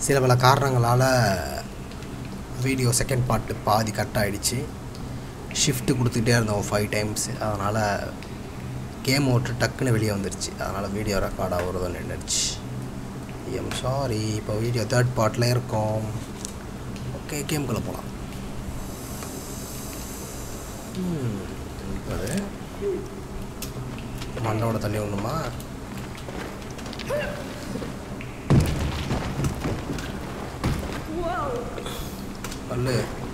சில பல காரணங்களால் வீடியோ செகண்ட் பார்ட்டு பாதி கட் ஆகிடுச்சு ஷிஃப்ட்டு கொடுத்துட்டே இருந்தோம் ஃபைவ் டைம்ஸ் அதனால் கேம் ஓட்டு டக்குன்னு வெளியே வந்துருச்சு அதனால் வீடியோ ரெக்கார்ட் ஆகுறதும் நின்றுச்சு எம் சாரி இப்போ வீடியோ தேர்ட் பார்ட்டில் இருக்கோம் ஓகே கேம்குள்ளே போகலாம் அது மண்டோட தள்ளி ஒன்றுமா பல்லு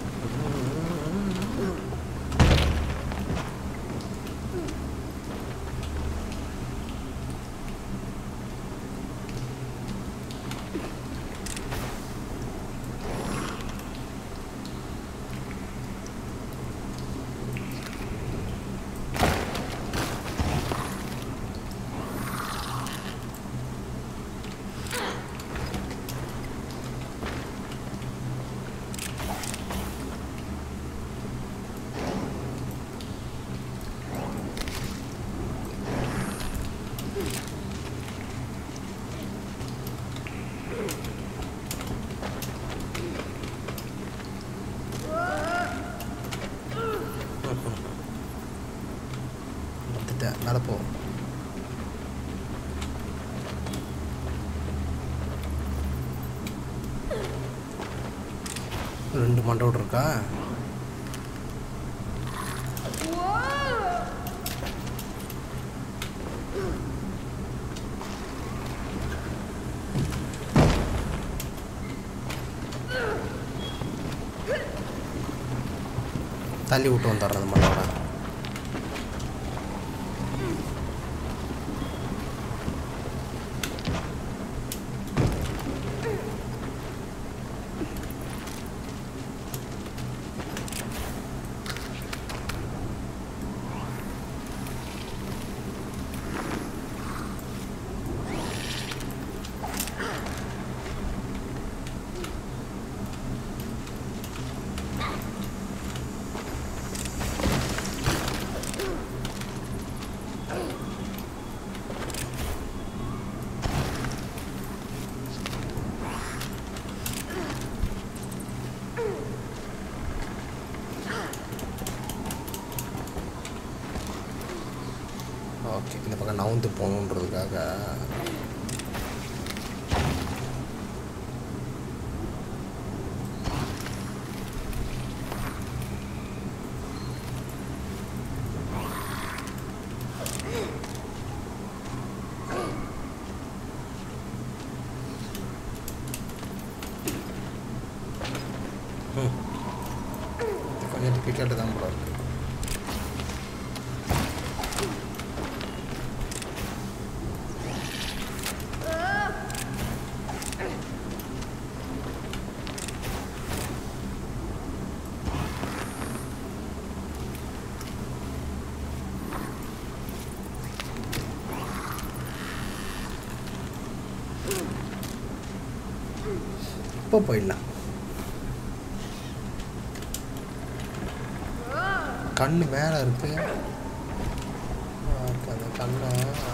வந்துட்டேன் நடப்போ ரெண்டு மண்டோடு இருக்கா தள்ளி விட்டு வந்துடுறது மண்டோட ஓகே இந்த பக்கம் நவுந்து போகணுன்றதுக்காக ம். இது கொஞ்சம் டிஃபிகல்ட்டு தான் போல இருக்கு இப்போ போயிடலாம் கண்ணு மேலே இருக்கு ஓகே, அந்த கண்ணை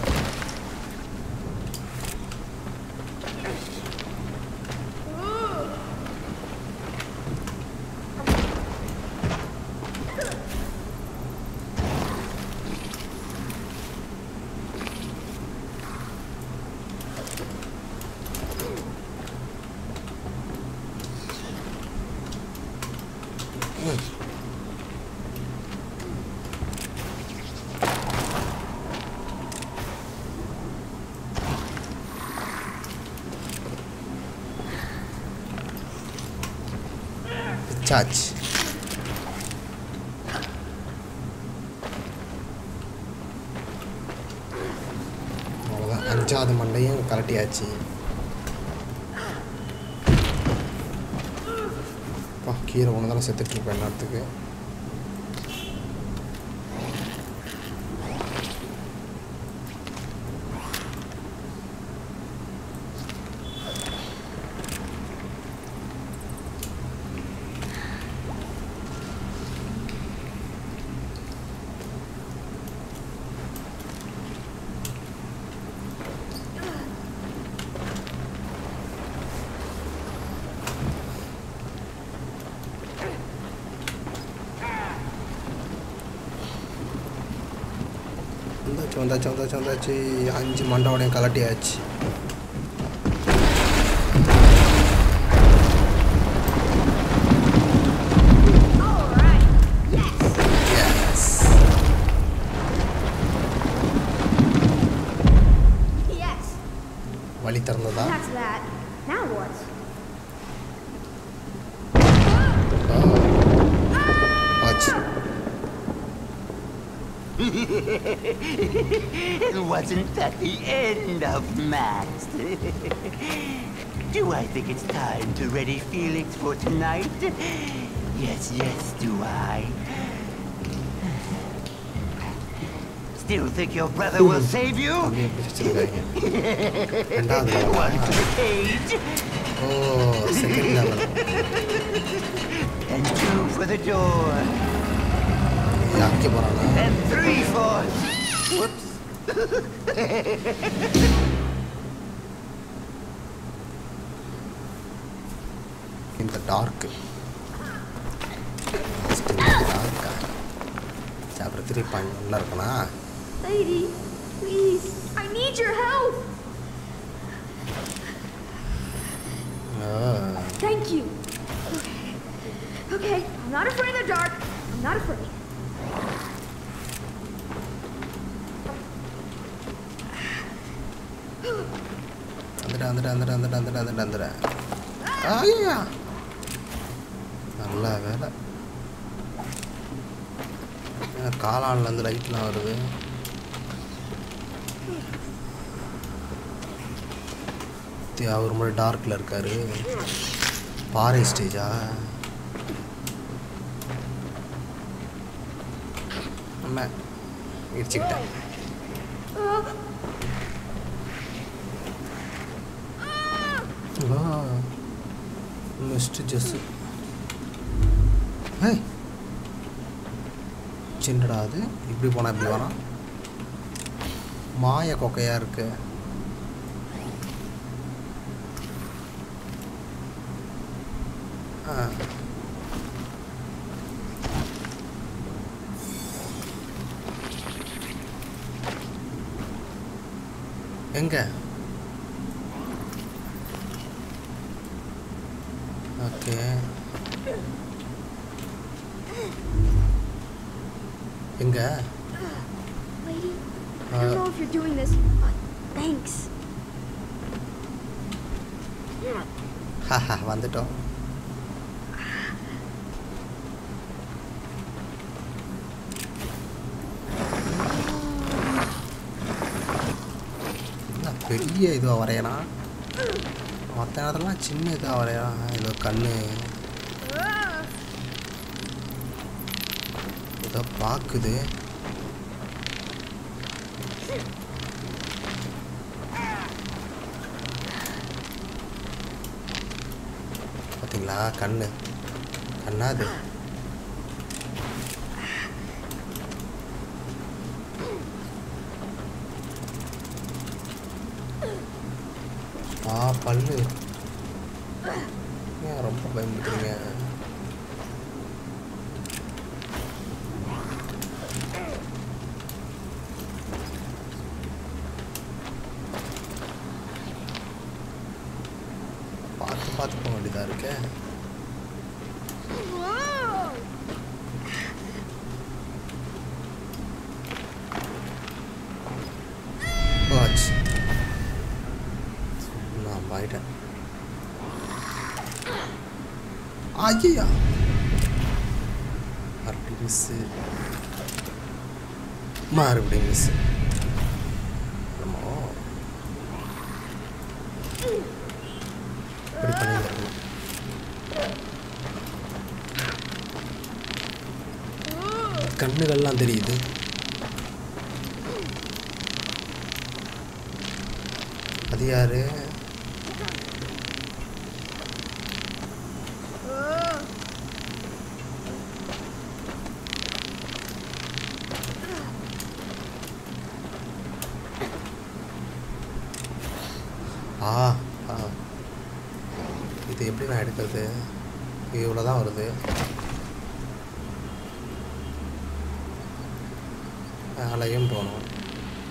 ம். பிச்சாச்சு அவ்வளோதான் அஞ்சாவது மண்டையும் கலட்டியாச்சு அப்பா கீரை ஒன்று தான் செத்துட்ருப்பேன் நேரத்துக்கு வந்தாச்சு வந்தாச்சு வந்தாச்சு வந்தாச்சு அஞ்சு மண்டவோடையும் கலட்டியாச்சு All right. Yes. Yes. Yes. வழி திறந்ததா That's that. Now what? ஆச்சு Wasn't that the end of Max? do I think it's time to ready Felix for tonight? Yes, yes, do I. Still think your brother will save you? அப்படியே பிடிச்சிருக்காங்க ரெண்டாவது One level to ஆ? the cage, ஓ second level and two for the door, அக்க போகிறானா and three for... Whoops. இந்த dark டார்க்கா சரி அப்புறம் த்ரீ பாயிண்ட் ஒன்றில் இருக்கணா Lady, please. I need your help. Thank you. Okay. Okay. I'm not afraid of the dark. I'm not afraid. வந்துட்டு வந்துட்டு வந்துட்டு வந்துட்டு வந்துட்டு வந்துட்டு வந்துட்டு ஆயா நல்ல வேலை ஏன் காலான்லேருந்து லைட்லாம் வருது தி, அவர் மாதிரி டார்க்கில் இருக்காரு பாறை ஸ்டேஜா நம்ம இடிச்சுக்கிட்டேன் வா மிஸ்டர் ஜெஸ்ஸு ஹே சின்னடா அது இப்படி போனால் இப்படி வரான் மாய கொக்கையாக இருக்கு ஆ எங்கே ஓகே எங்க Lady, I Uh, don't know if you're doing this, but thanks. ஹாஹா வந்துட்டோம் என்ன பெரிய இதுவாக வரையறான் மற்ற நேரத்துலலாம் சின்ன இதாக வரையறான் ஏதோ கண்ணு ஏதோ பார்க்குது பார்த்தீங்களா கண்ணு கண்ணாது ஆ பல்லு ஏன் ரொம்ப பயந்துக்கிறீங்க பார்த்து பார்த்து போக வேண்டியதாக இருக்கே வாட்ச் நான் போயிட்டேன் ஐயா மறுபடியும் மிஸ்ஸு மறுபடியும் மிஸ்ஸு நம்ம இப்படி பண்ணியிருக்கணும் கண்ணுகள்லாம் தெரியுது அது யாரு ஆ ஆ இது எப்படி நான் எடுக்கிறது இது இவ்வளோ தான் வருது மேலையும் போகணும்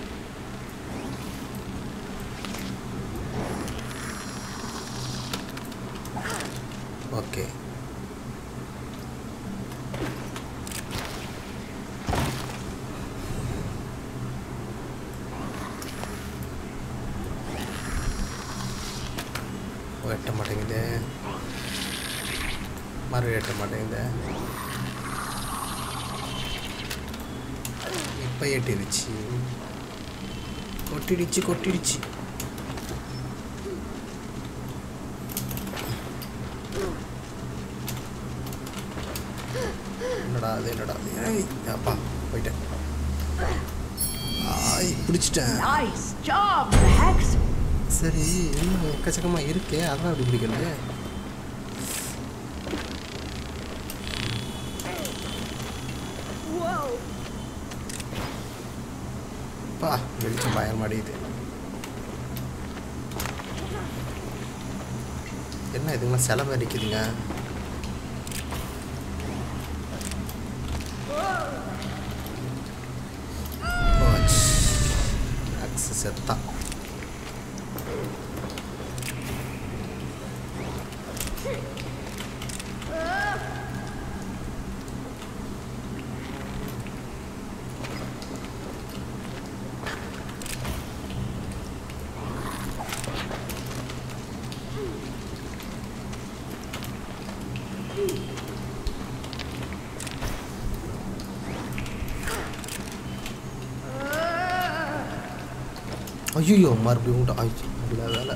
ஓகே வெட்ட மாட்டேங்குது மறுபடியும் வெட்ட மாட்டேங்குது இப்போ எட்டிருச்சு கொட்டிடுச்சு கொட்டிடுச்சு என்னடா அது என்னடா அது ஏய் அப்பா போயிட்டேன் ஆய் பிடிச்சிட்டேன் Nice job, Max. சரி இன்னும் எக்கச்சக்கமாக இருக்கே அதான் அப்படி பிடிக்கிறது Whoa. பா வெளிச்சம் பயங்கரமாக அடிக்குது என்ன இதுங்களாம் சில மாதிரி இருக்குதுங்க போச்சு. அக்ஸு செத்தான் ஐயோ மறுபடியும் உண்டா ஐயோ நல்ல வேலை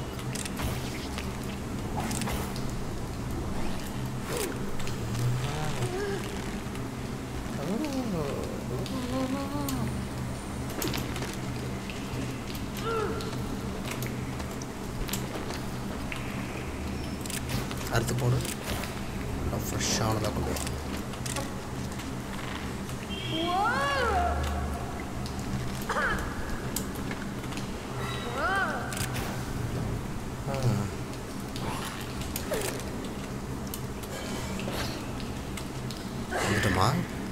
அறுத்து போடு ஃப்ரெஷ்ஷானதாக கொண்டு வா. ஆ. வந்துட்டோமா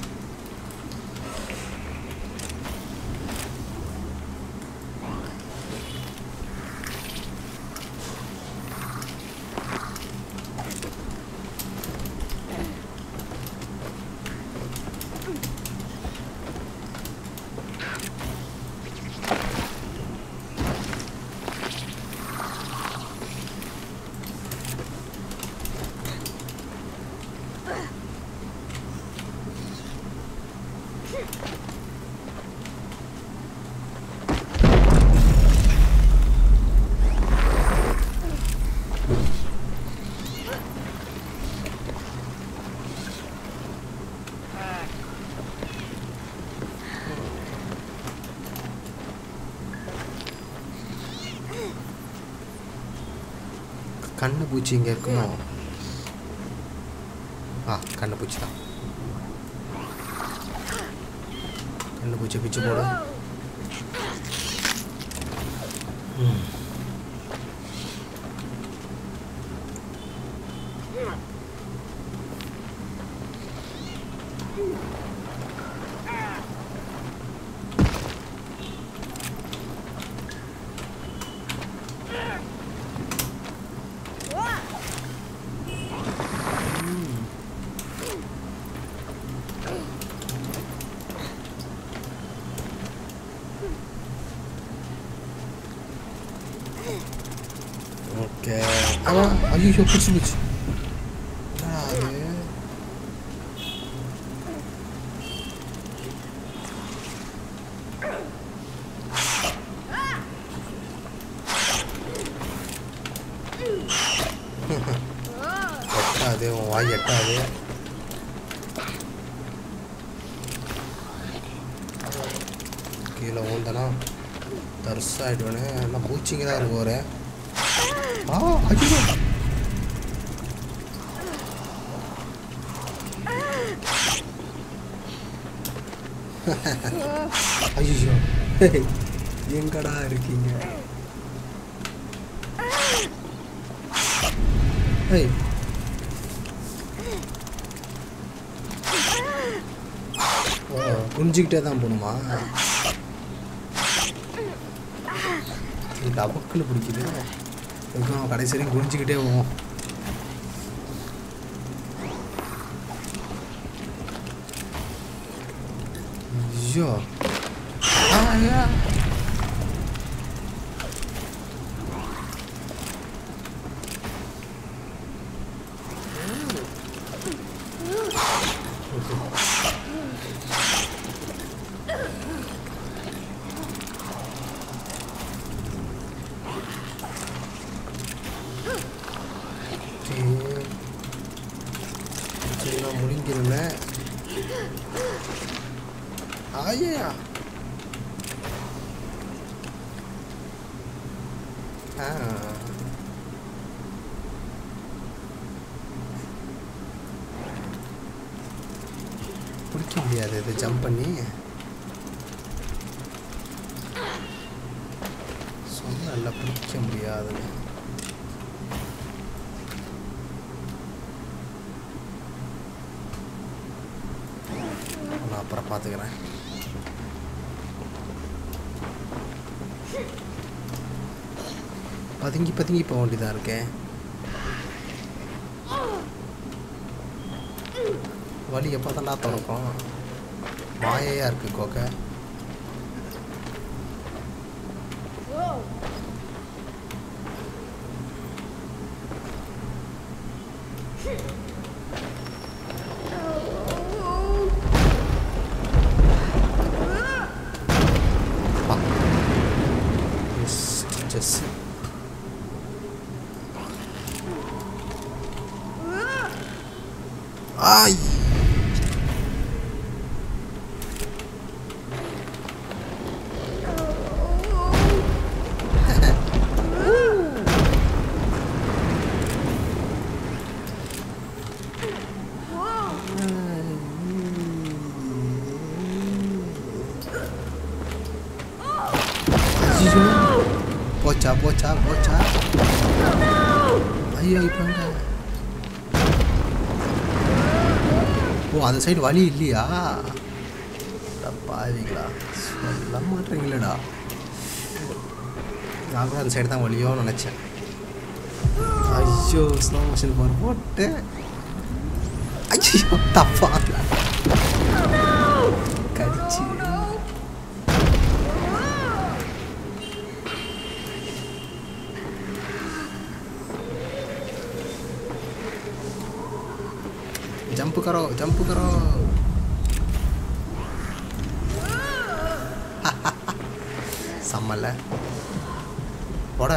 கண்ணு பூச்சி இங்கே இருக்குமோ ஆ கண்ணு பூச்சி தான் கண்ணு பூச்சி பிச்சு போடு ம். ஓகே அவன் ஐயோ பிடிச்சி பிடிச்சி அது எட்டாது உன் வாய் எட்டாது கீழே ஊந்தனா தர்சாயிடுவேனே எல்லாம் பூச்சிங்க தான் இருக்கு ஒரு ஆ ஐயோ ஐயோ எங்கடா இருக்கீங்க ஏய் ஓ குனிஞ்சிக்கிட்டே தான் போகணுமா டபக்குன்னு பிடிக்குது அதுக்கும் கடைசி வரைக்கும் குனிஞ்சிக்கிட்டே போவோம் ஐயோ ஆ, ஐயா. சரி. சரி, நான் முழுங்கிருந்தேன் ஆயா ஆ பிடிக்க முடியாது இது ஜம்ப் பண்ணி சொன்னல பிடிக்க முடியாதுன்னு நான் அப்புறம் பார்த்துக்கிறேன் பதுங்கி பதுங்கி போக வேண்டியதாக இருக்கேன் வலி எப்போ தான்டா திறக்கும் மாயையாக இருக்கு கோக்கை Whoa. பா எஸ் செஸ் ஆய் ஐயோ போச்சா போச்சா போச்சா ஐயோ இப்போ எங்க? ஓ அந்த சைடு வழி இல்லையா அட பாவிங்களா சொல்ல மாட்டீங்களேடா நான் கூட அந்த சைடு தான் வழியோன்னு நினச்சேன் ஐயோ ஸ்லோ மோஷன் போகிற போட்டு ஐயோ தப்பா கடிச்சு जंप करो जंप करो சம்மல்ல போட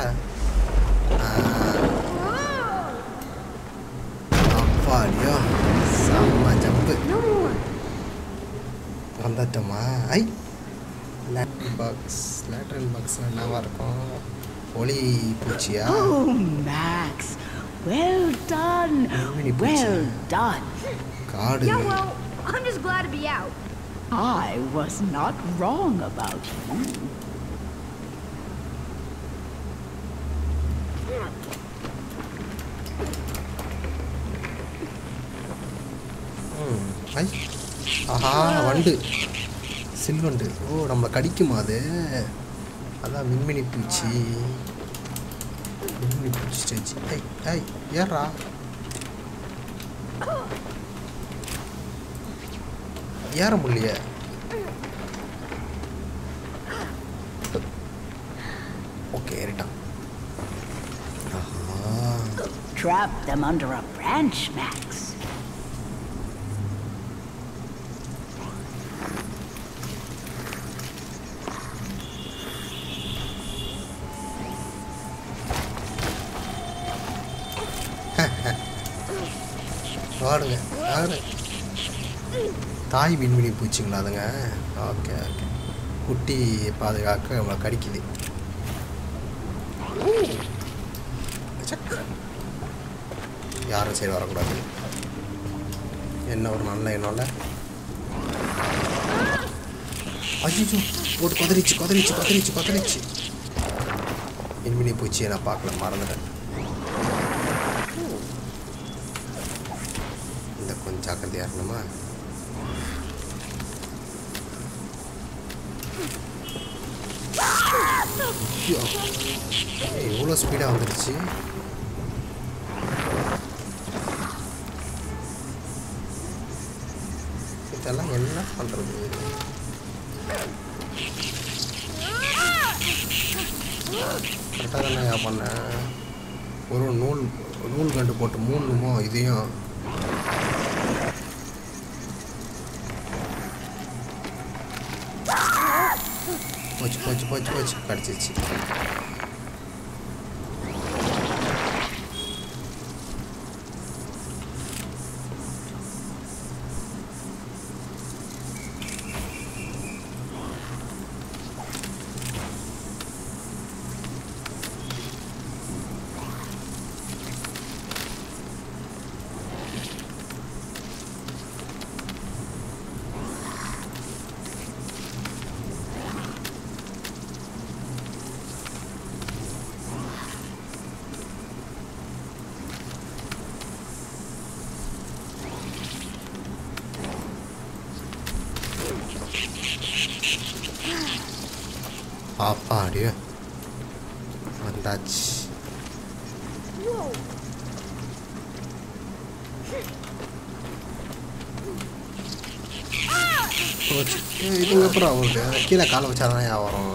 அப்பாடியோ செம்ம ஜம்பு No more. வந்துட்டோமா ஐ லேட்ரின் பாக்ஸ் லேட்ரின் பாக்ஸ் என்னவா இருக்கும் ஒளி பூச்சியா Oh, Max. Well done. Really good Well job. done. காடு Yeah, well, I'm just glad to be out. I was not wrong about you. ம். ஐ ஆஹா வண்டு சில்வண்டு ஓ நம்மளை கடிக்குமா அது அதான் மின்மினி பூச்சி மின்மினி பூச்சி ஸ்டேஜ் ஐ ஐ ஏறா ஏற முடியலையே ஓகே ஏறிட்டான் ஆஹா Trap them under a branch, Max. வாடுங்க வாடு தாய் விண்வெளி பூச்சிங்களா அதுங்க ஓகே ஓகே குட்டி பாதுகாக்க நம்மளை கடிக்குது சக். யாரும் சரி வரக்கூடாது என்ன ஒரு நல்ல எண்ணம்ல ஐயோ போட்டு கொதறிச்சு கொதறிச்சு கொதறிச்சு கொதறிச்சு விண்வெளி பூச்சியை நான் பார்க்கல மறந்துட்டேன் இந்த கொஞ்சம் ஜாக்கிரதையாக இருக்கணுமா ஐயோ எவ்வளோ ஸ்பீடாக வந்துடுச்சு இதெல்லாம் என்ன பண்ணுறது கரெக்டாக தானே பண்ணேன் ஒரு நூல் நூல் கண்டு போட்டு மூணுமோ இதையும் போச்சு போச்சு போச்சு போச்சு கிடச்சிச்சு பாப்பா அடியோ வந்தாச்சு Whoa. போச்சு ஏய், இதுங்க அப்புறம் அவருக்கு கீழே காலை வச்சாதான் ஏன் வரும்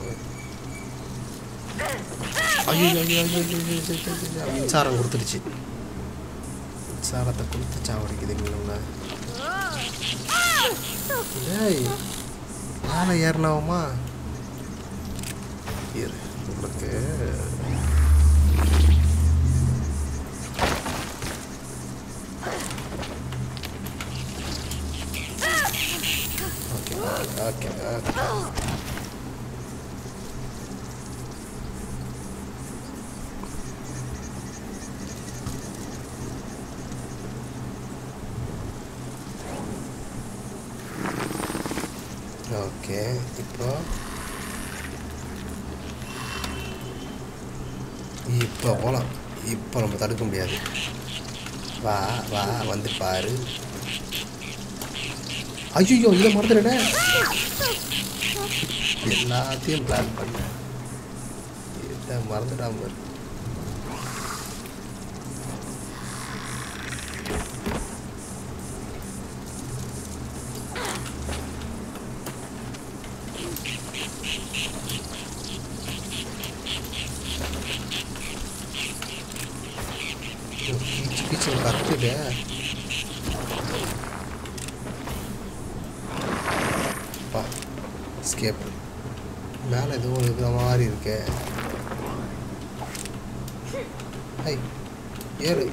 ஐயோ ஐயோ ஐயோ ஐயோ, ஐயோ, ஐயோ, ஐயோ, ஐயோ, மின்சாரம் கொடுத்துருச்சு மின்சாரத்தை கொடுத்து சாவடிக்குதுங்களா ஏய் மேலே ஏறினவுமா இரு உங்களுக்கு ஓகே ஓகே ஓகே ஓகே இப்போ இப்போ போகலாம் இப்போ நம்ம தடுக்க முடியாது வா வா வந்து பாரு ஐயோ இதை மறந்துடுறேன் எல்லாத்தையும் பிளான் பண்ணேன் இதை மறந்துடாம இரு. ஐயோ, கீச்சு கீச்சு கத்துடு பா ஸ்கேப் மேலே ஏதோ ஒரு இது மாதிரி இருக்கே ஐ ஏறு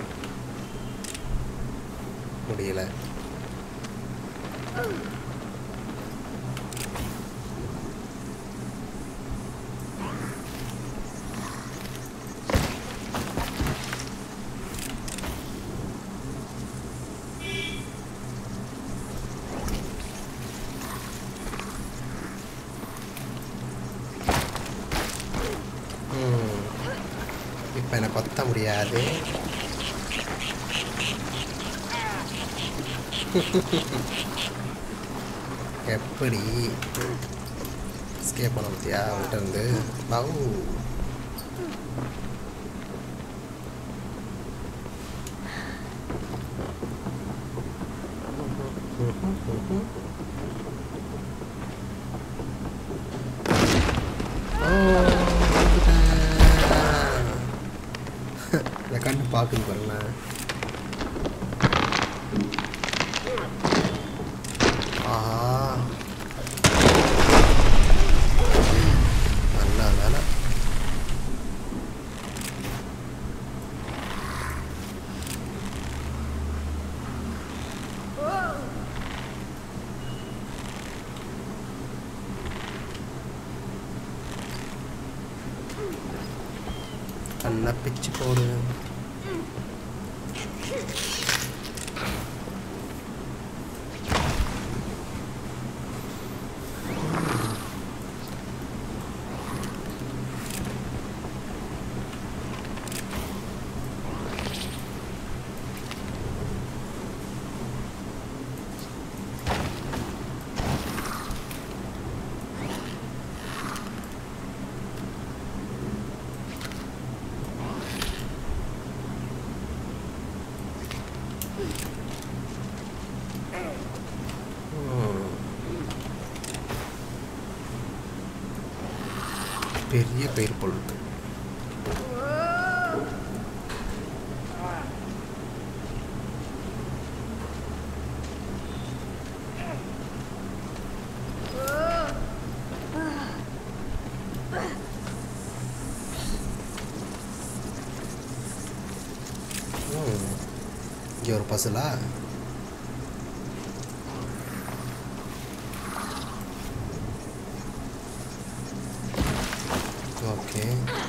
முடியல ம். இப்போ எனக்கு கொத்த முடியாது எப்படி ஸ்கேப் பண்ண பத்தியா அவன்கிட்ட இருந்து பவு ஓ, வந்துட்டேன். இந்த கண்ணு பார்க்குது பாருங்களேன் ஆஹா நல்ல வேலை Whoa. கண்ணை பிச்சு போடு ம். பெரிய பயிர் பொருள் இங்கே ஒரு பசலா ஓகே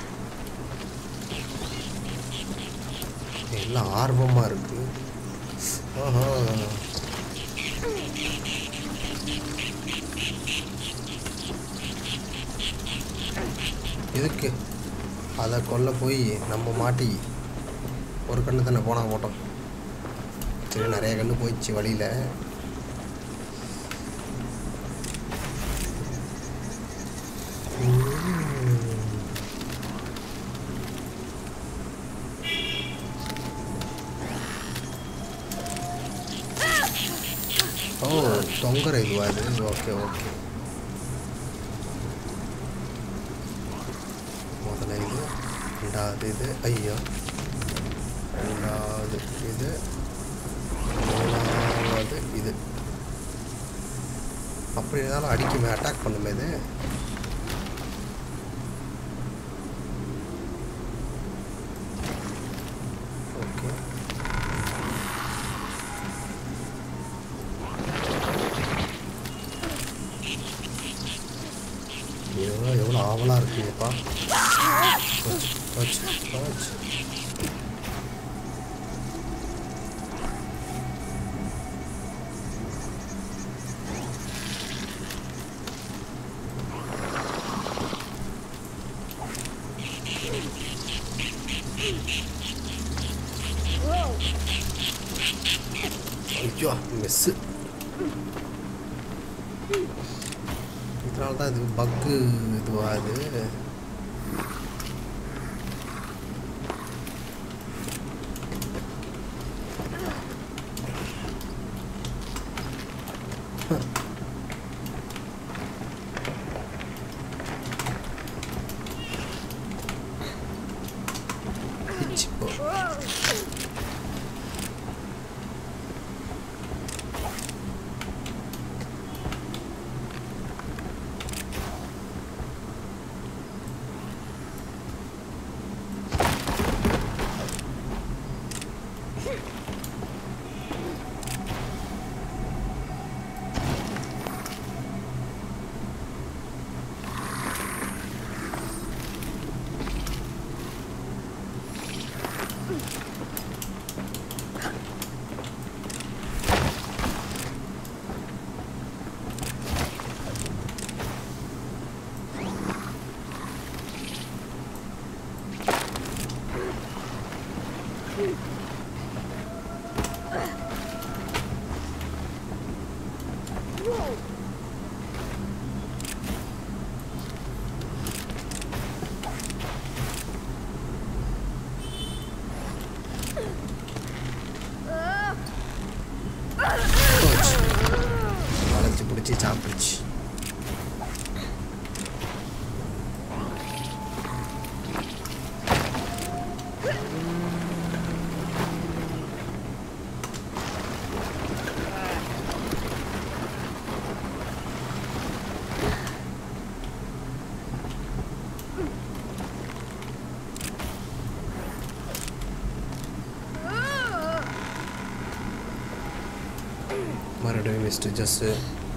எல்லாம் ஆர்வமாக இருக்கு ஆஹா எதுக்கு அதை கொல்ல போய் நம்ம மாட்டி ஒரு கண்ணு தானே போனால் போட்டோம் சரி நிறைய கண்ணு போயிடுச்சு வழியில் ஓ தொங்குற இதுவா இது ஓகே ஓகே முதல்ல இது ரெண்டாவது இது ஐயோ ரெண்டாவது இது மூணாவது இது அப்படி இருந்தாலும் அடிக்குமே அட்டாக் பண்ணுமே இது ஓகே எவ்வளோ எவ்வளோ ஆவலாக இருக்குங்கப்பா போச்சு போச்சு போச்சு ஐயோ மிஸ்ஸு இதனால தான் இது பக்கு இதுவா இது பிச்சு போ போச்சு வளைச்சு பிடிச்சி சாப்பிடுச்சு மறுபடியும் மிஸ்டர் ஜஸ்ஸு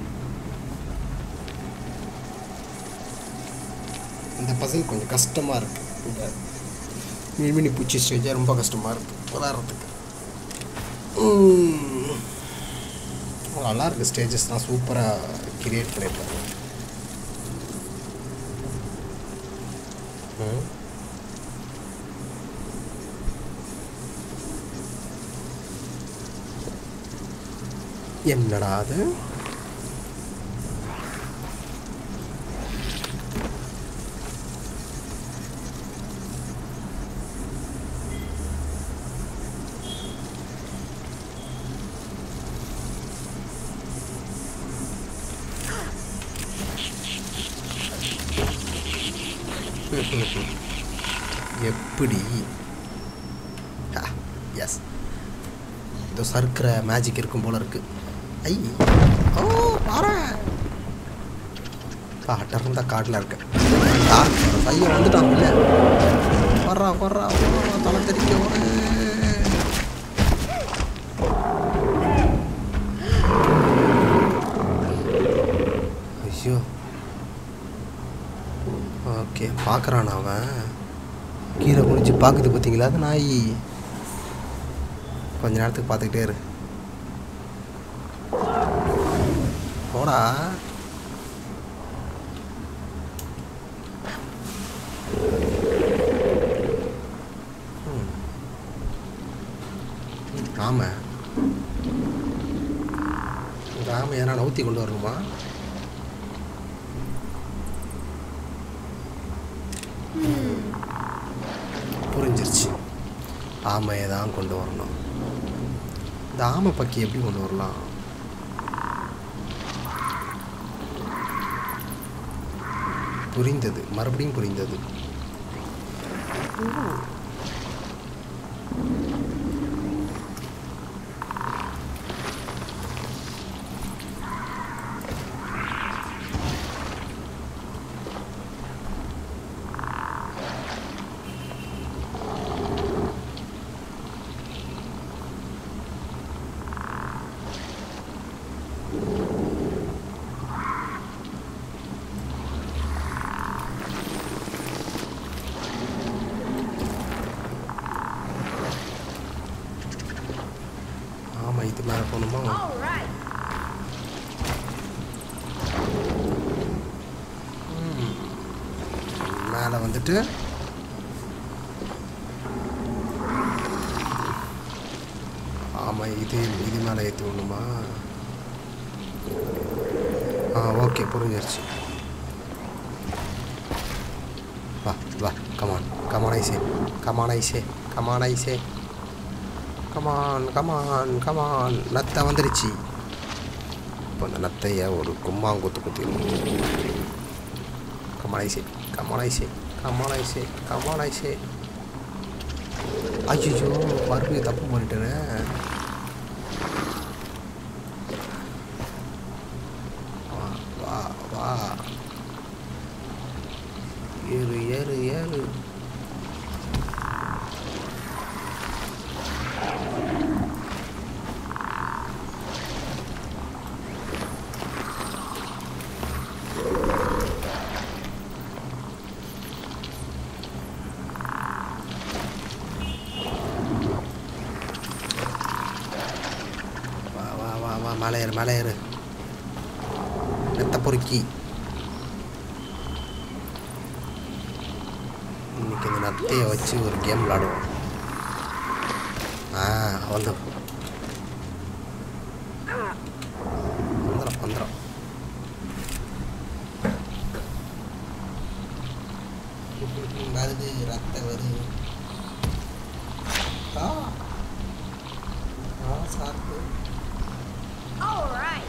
இந்த பசல் கொஞ்சம் கஷ்டமாக இருக்குது இந்த மின்மினி பூச்சி ஸ்டேஜாக ரொம்ப கஷ்டமாக இருக்குது விளாட்றதுக்கு நல்லா இருக்குது ஸ்டேஜஸ்லாம் சூப்பராக கிரியேட் பண்ணியிருக்காங்க ம். என்னடா அது எப்படி எஸ் ஏதோ சறுக்கிற மேஜிக் இருக்கும் போல இருக்கு ஐ ஓ பாரு பாட்டர் தான் காட்டில் இருக்க ஐயோ வந்துட்டான் இல்லை வர்றா வர்றா வர்றா, தலை தெரிக்க ஒரு ஐயோ ஓகே பார்க்குறான் அவன் கீழே குனிச்சு பார்க்குது பார்த்தீங்களா அது நாய் கொஞ்ச நேரத்துக்கு பார்த்துக்கிட்டே இரு போடா ம். ஆமை இந்த ஆமை ஏன்னா நவுத்தி கொண்டு வரணுமா புரிஞ்சிருச்சு ஆமையை தான் கொண்டு வரணும் இந்த ஆமை பக்கி எப்படி கொண்டு வரலாம் புரிந்தது மறுபடியும் புரிந்தது ஆமாம் இது மேலே போகணுமா All right. மேலே வந்துட்டு ஆமாம் இது இது மேலே ஏற்றி விடணுமா ஆ ஓகே புரிஞ்சிருச்சு வா வா கமான் கமான் ஐசே கமான் ஐசே கமான் ஐசே கமான் கமான் கமான் நத்தை வந்துருச்சு இப்போ அந்த நத்தையை ஒரு கும்மாங்குத்து குத்திடணும் கமான் ஐசே கமான் ஐசே கமான் ஐசே கமான் ஐசே ஐயோ மறுபடியும் தப்பு பண்ணிட்டேனே வா வா வா ஏறு ஏறு ஏறு வா வா வா வா மேலே ஏறு மேலே ஏறு நெத்த பொறுக்கி இன்னைக்கு இந்த நத்தையை வச்சு ஒரு கேம் விளாடுவோம் ஆ வந்து வந்துடும் வந்துடும் வருது ரத்த வருது ஆ ஆ சாப்பிட்டு All right.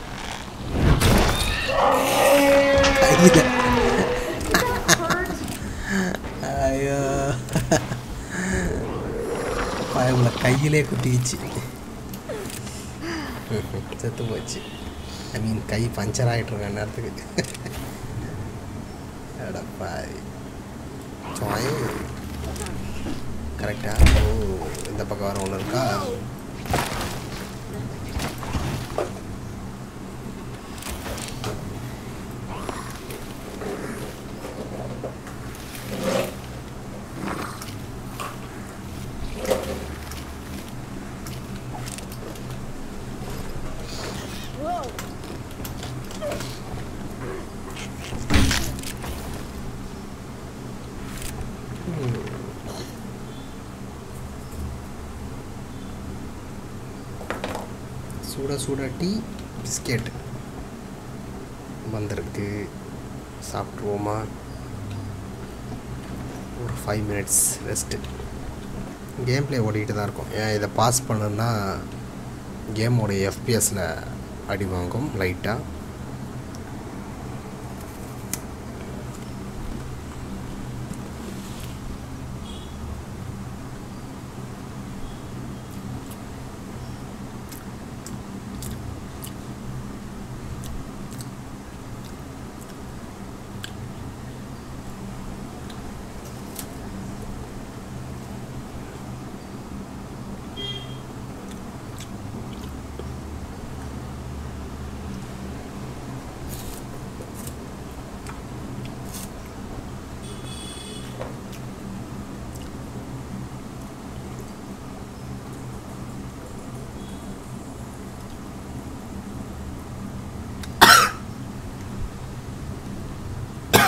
கையில் That hurt. ஐயோ பயமுல கையிலே குத்திக்கிச்சு செத்து போச்சு ஐ மீன் கை பஞ்சர் ஆகிட்டு இருக்க நேரத்துக்கு எடப்பாய் சுவாய் கரெக்டா ஓ இந்த பக்கம் வர ஒன்று இருக்கா Whoa. சுட சுட டீ பிஸ்கெட் வந்திருக்கு சாப்பிட்ருவோமா ஒரு five minutes rest game play ஓடிக்கிட்டு தான் இருக்கும் ஏன் இதை பாஸ் பண்ணணுன்னா கேமோட எஃபிஎஸில் அடி வாங்கும் லைட்டாக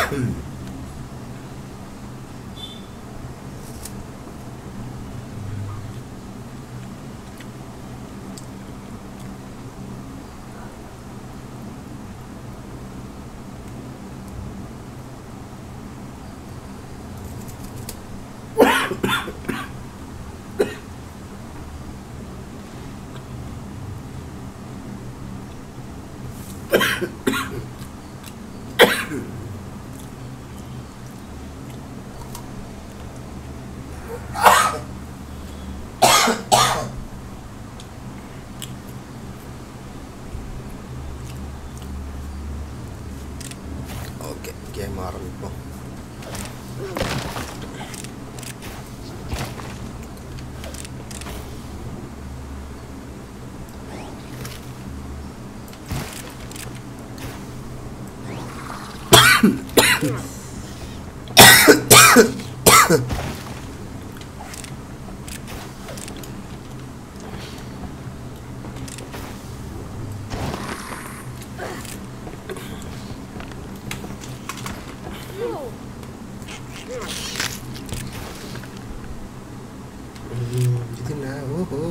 ஓகே கேம் ஆரம்பிப்போம் ம், இது என்ன ஓஹோ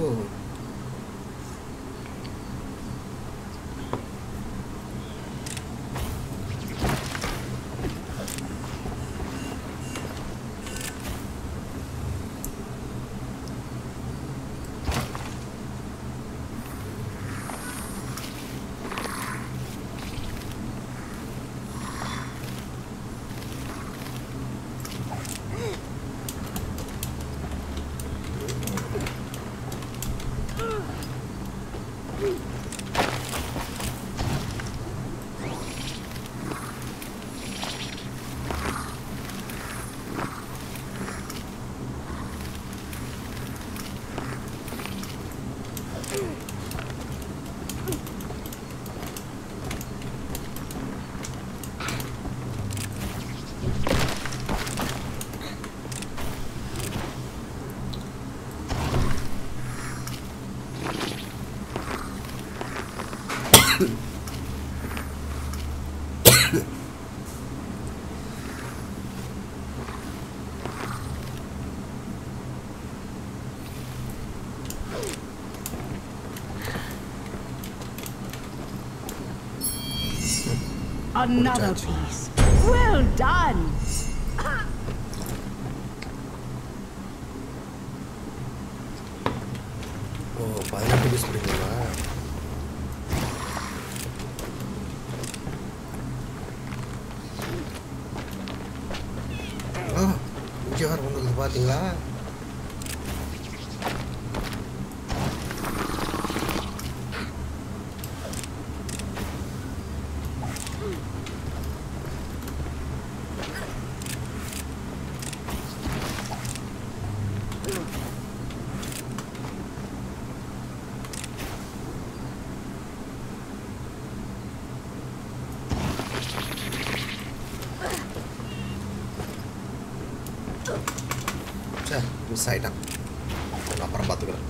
Another judge. piece. Well done. ஓ பதினெட்டு பீஸ் பிடிக்குமா ஓ இங்கே வர கொண்டு வந்து பார்த்தீங்களா சே மிஸ் ஆயிட்டான் நான் அப்புறம் பார்த்துக்கிறேன்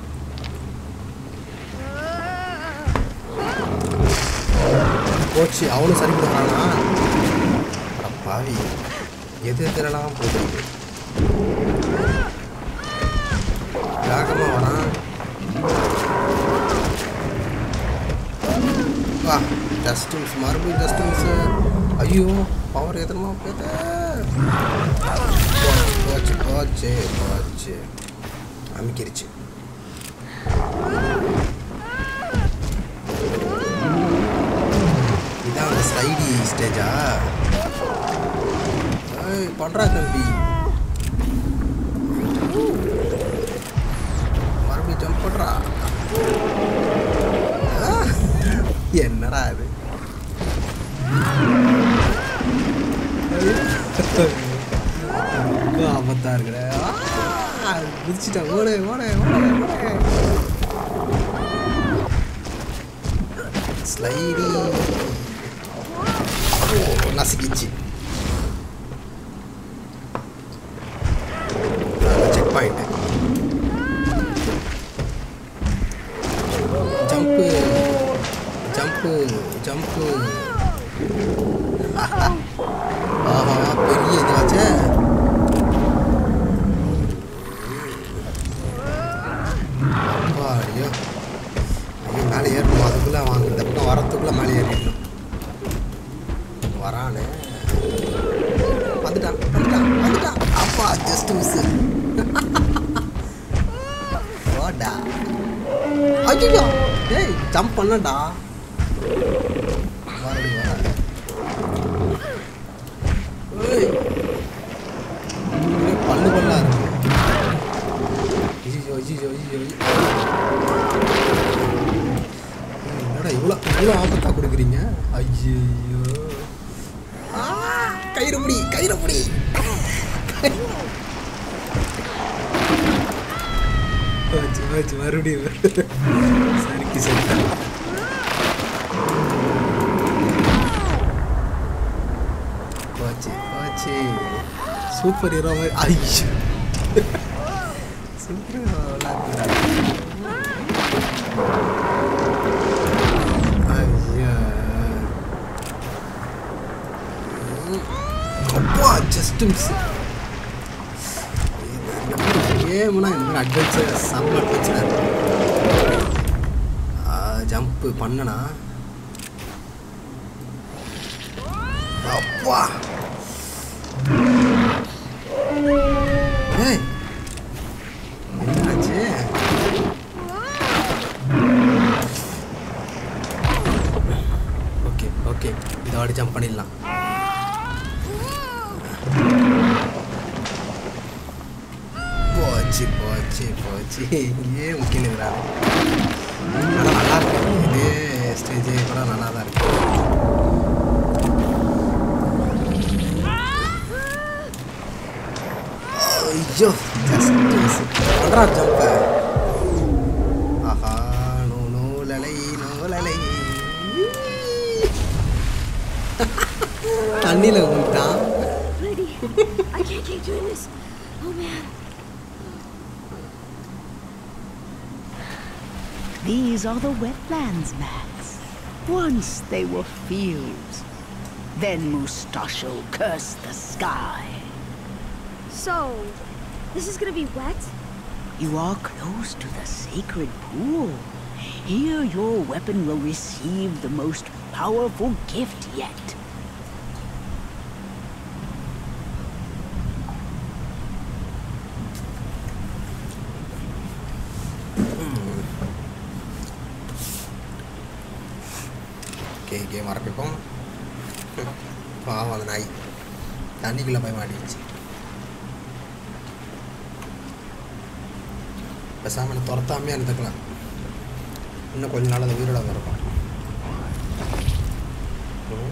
போச்சு அவனும் சரி பண்ணுறானா அட பாவி எது எதிரெல்லாம் போகுது வேகமாக வரான் வா ஜஸ்டின்ஸ் மறுபடியும் ஜஸ்டின்ஸ் ஐயோ பவர் எத்தனமா போயிட்ட போச்சு போச்சு போச்சு அமுக்கிருச்சு இதான் அந்த ஸ்லைடி ஸ்டேஜா ஏய் பண்றா தம்பி மறுபடியும் ஜம்ப் பண்றா ஆ, என்னடா இது ரொம்ப ஆபத்தா இருக்குடா ஆ, குதிச்சிட்டேன் ஓடு ஓடு ஓடு ஓடு ஸ்லைடி ஓ நசுக்கிச்சு check point jump jump jump ஆஹா பெரிய இதுவாச்சே அப்பா ஐயோ ஐயோ மேலே ஏறணும் அதுக்குள்ளே வாங்க இந்த பக்கம் வரத்துக்குள்ளே மேலே ஏறிடணும் வரானே வந்துட்டான் வந்துட்டான் வந்துட்டான் அப்பா ஜஸ்ட் மிஸ் ஓடா ஐயோ ஏய் ஜம்ப் பண்ணடா மறுபடி வர ஏய் ஒரே பல்லு பல்லா இருக்கு ஐயோ ஐயோ ஐயோ என்னடா இவ்வளோ இவ்வளோ ஆபத்தாக கொடுக்குறீங்க ஐயோ கயிறு முடி கயிறு முடி போச்சு போச்சு மறுபடியும் சரிக்கு சரி போச்சு போச்சு சூப்பர் ஹீரோ மாதிரி ஐயோ சூப்பர் ஹீரோ ஐயா அப்பா ஜஸ்ட் மிஸ் கேம்னா இந்த மாதிரி அட்வென்ச்சர் செம்ம அட்வென்ச்சராக ஜம்ப்பு பண்ணனா அப்பா ஏய் என்னாச்சு ஓகே ஓகே இதோட ஜம்ப் பண்ணிடலாம் போச்சு போச்சு போச்சு இங்கேயே முக்கியங்கிறாரு ஆனால் நல்லா இருக்கு இதே ஸ்டேஜே கூட நல்லா தான் இருக்கு ஐயோ ஜஸ்ட் பண்ணுறா ஜம்ப ஆஹா நோ நூலலை நூலலை தண்ணியில் விட்டான் Lady, I can't keep doing this. Oh man. These are the wetlands, Max. Once they were fields. Then Mustachio cursed the sky. So, this is gonna be wet? You are close to the sacred pool. Here your weapon will receive the most powerful gift yet. Okay game ஆரம்பிப்போம் பாவம் அந்த நாய் தண்ணிக்குள்ளே போய் மாட்டிடுச்சு பேசாமல் துரத்தாமே இருந்துக்கலாம் இன்னும் கொஞ்ச நாள் அது உயிரோட இருக்கும் ம்.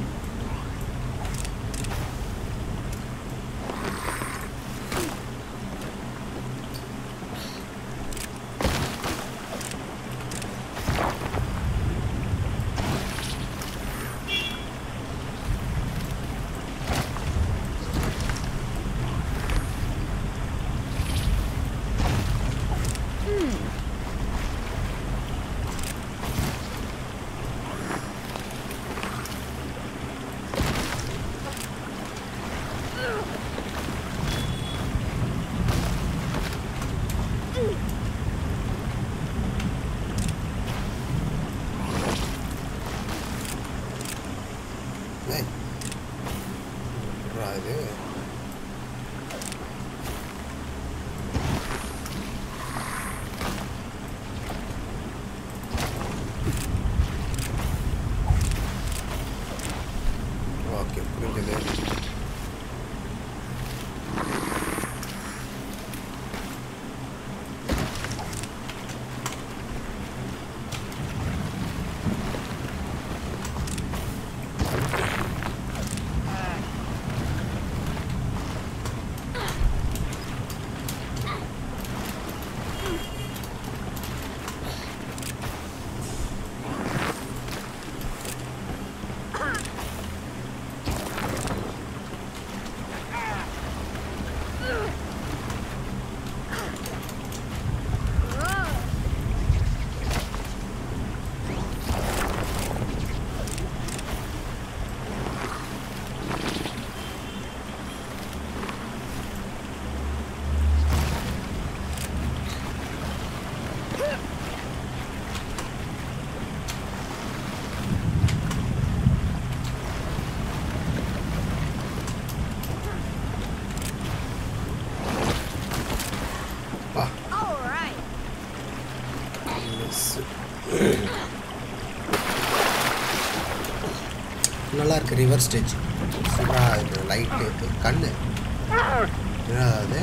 நல்லா இருக்கு ரிவர் ஸ்டேஜ் சூப்பராக இது லைட்டு கண்ணு என்னடா அது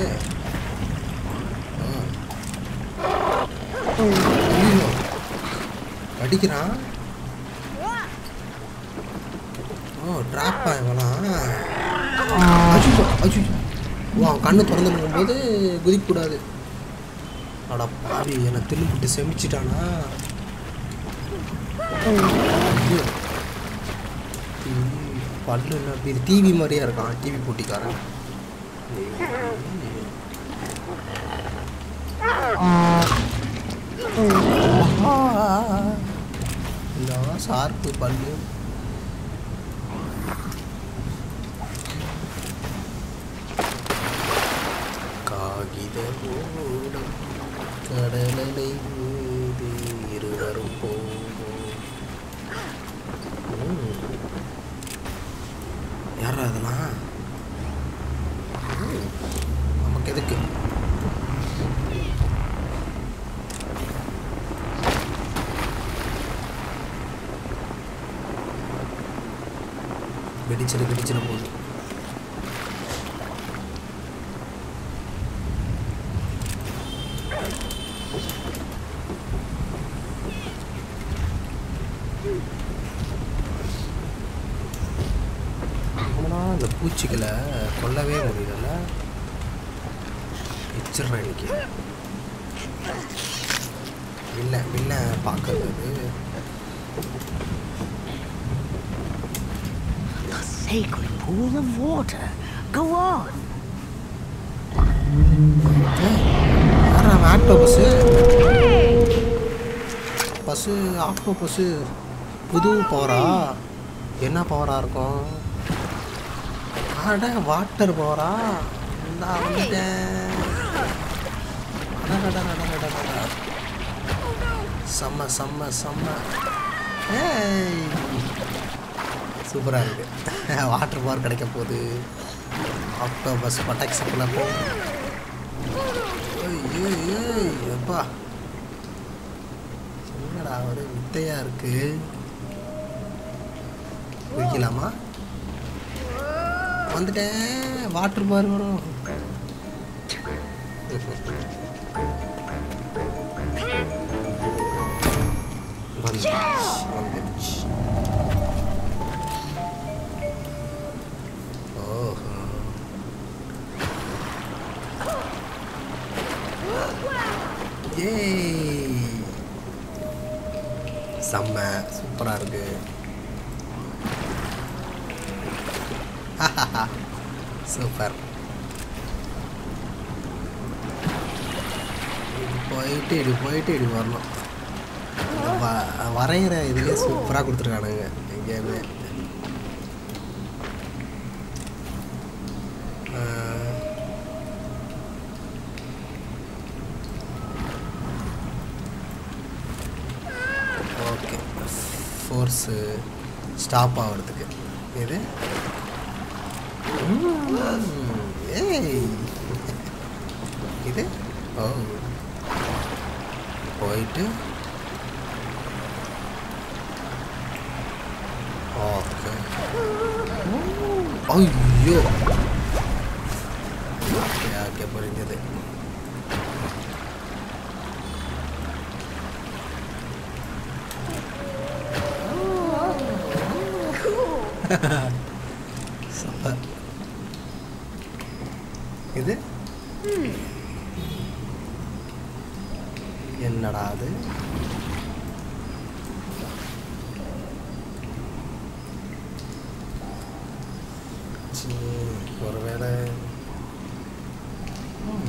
ஆ. ஐயோ அடிக்கிறான் ஓ ட்ராப்பா இவெல்லாம் அச்சுச்சோ அச்சுச்சோ ஓ அவன் கண்ணு திறந்து போகும்போது குதிக்கக்கூடாது அட பாவி என்னை தின்னுபிட்டு செமிச்சிட்டானா ஐயோ. ம், பல்லு என்ன அப்படி இது டிவி மாதிரியா இருக்கான் டிவி போட்டிக்காரன் இல்லை சார்பு பல்லு காகித ஓடம் கடலலை மீது இருவரும் போவோம் ம். யாரா அதெல்லாம் ம். நமக்கு எதுக்கு வெடிச்சிட வெடிச்சிட போகுது ஆனால் அந்த பூச்சிகளை கொல்லவே முடியல வச்சிடுறேன் இன்னைக்கு வில்ல வில்ல பார்க்கறது The sacred pool of water. Go on. யாரா ஆக்டோ பஸ்ஸு பஸ்ஸு ஆக்டோ பஸ்ஸு புது பவரா என்ன பவராக இருக்கும் அட வாட்டர் பவரா இந்தா வந்துட்டேன் அடடடடடடடடா. செம்ம செம்ம செம்ம ஏய் சூப்பராக இருக்குது வாட்டர் பவர் கிடைக்க போகுது ஆக்டோ பஸ் பட்டாக்ஸுக்குள்ளே போ ஏய், ஏய், ஏய், அப்பா என்னடா ஒரு வித்தையா இருக்கு குடிக்கலாமா வந்துட்டேன் வாட்டர் பார் வரும் வந்துடுச்சு வந்துடுச்சு ஓஹோ ஏய் செம்ம சூப்பராக இருக்கு சூப்பர் இது போயிட்டு இது போயிட்டு இது வரணும் இந்த வ- வரைகிற இதுலேயே சூப்பராக கொடுத்துருக்கானுங்க எங்கேயுமே ஆஹ் ஓகே ஃபோர்ஸு ஸ்டாப் ஆகிறதுக்கு இது ம், ஏய் இது ஓ போயிட்டு ஓகே ஐயோ ஓகே ஓகே புரிஞ்சது சூப்பர் இது என்னடா அது சீ, ஒருவேளை ம்.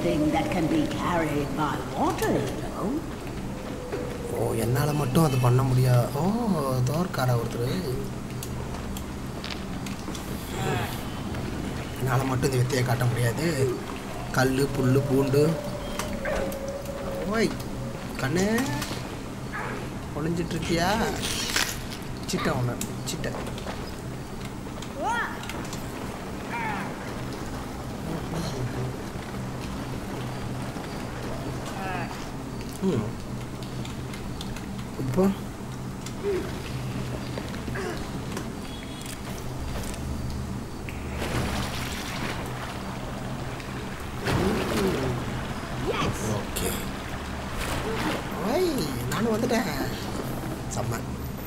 anything that can be carried by water, you know. ஓ என்னால் மட்டும் அது பண்ண முடியாது ஓ தோற்காரா ஒருத்தர் என்னால் மட்டும் இந்த வித்தையை காட்ட முடியாது கல் புல் பூண்டு ஓய் கண்ணு ஒளிஞ்சிட்டு இருக்கியா சிட்டை ஒன்று சிட்டை ம் இப்போ ஓகே ஓய் நானும் வந்துட்டேன் செம்ம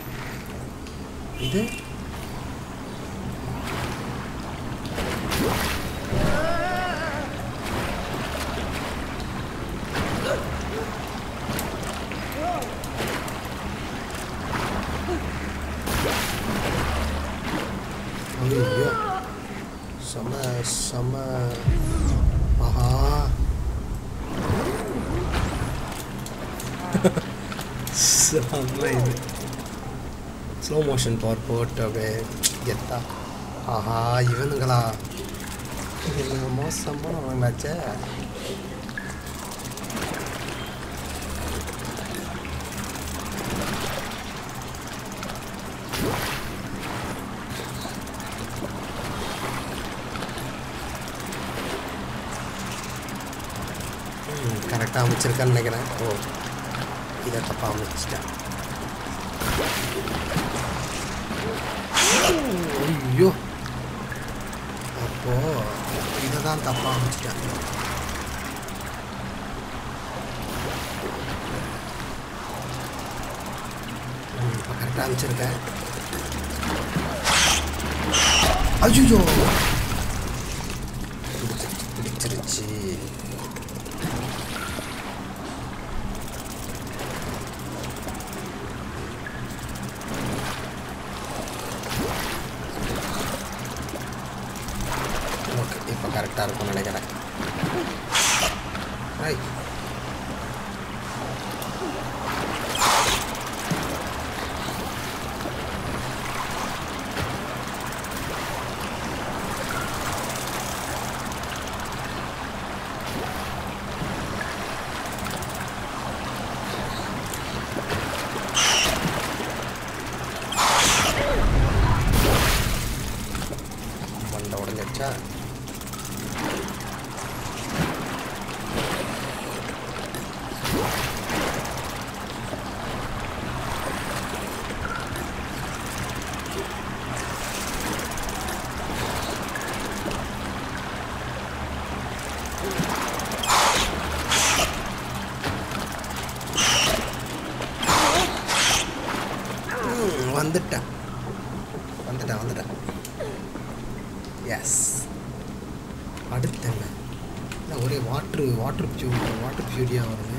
இது ஐயோ செம செம ஆஹா செம்ம இது ஸ்லோ மோஷன் பவர் போட்டு அப்படியே கெத்தா ஆஹா இவனுங்களா இவனுங்க மோசமான மேட்சே கரெக்டாக அமைச்சிருக்கேன்னு நினைக்கிறேன் ஓ இதை தப்பாக அமைச்சிட்டேன் ஐயோ அப்போ இதை தான் தப்பாக அமைச்சிட்டேன் இப்போ கரெக்டாக அமைச்சிருக்கேன் ஐயோ பிடிச்சிருச்சு பிடிச்சிருச்சு ஓகே இப்போ கரெக்டாக இருக்கும்னு நினைக்கிறேன் ரைட் மண்டை உடஞ்சிடுச்சா ம், வந்துட்டேன் வந்துட்டேன் வந்துட்டேன் எஸ் அடுத்து என்ன என்ன ஒரே வாட்ரு வாட்ரு பியூ வாட்டர் பியூரியாக வருது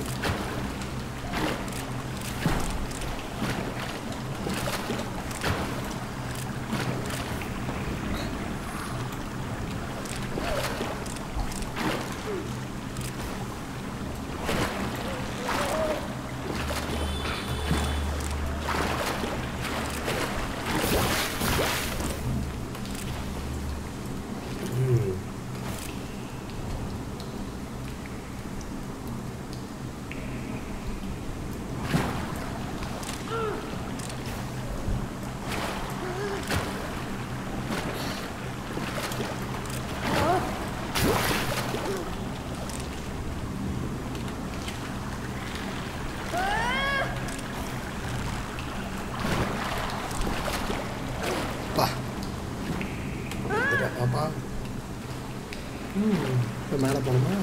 ம் பா வந்துட்டேன் பாப்பா ம் இப்போ மேலே போகணுமா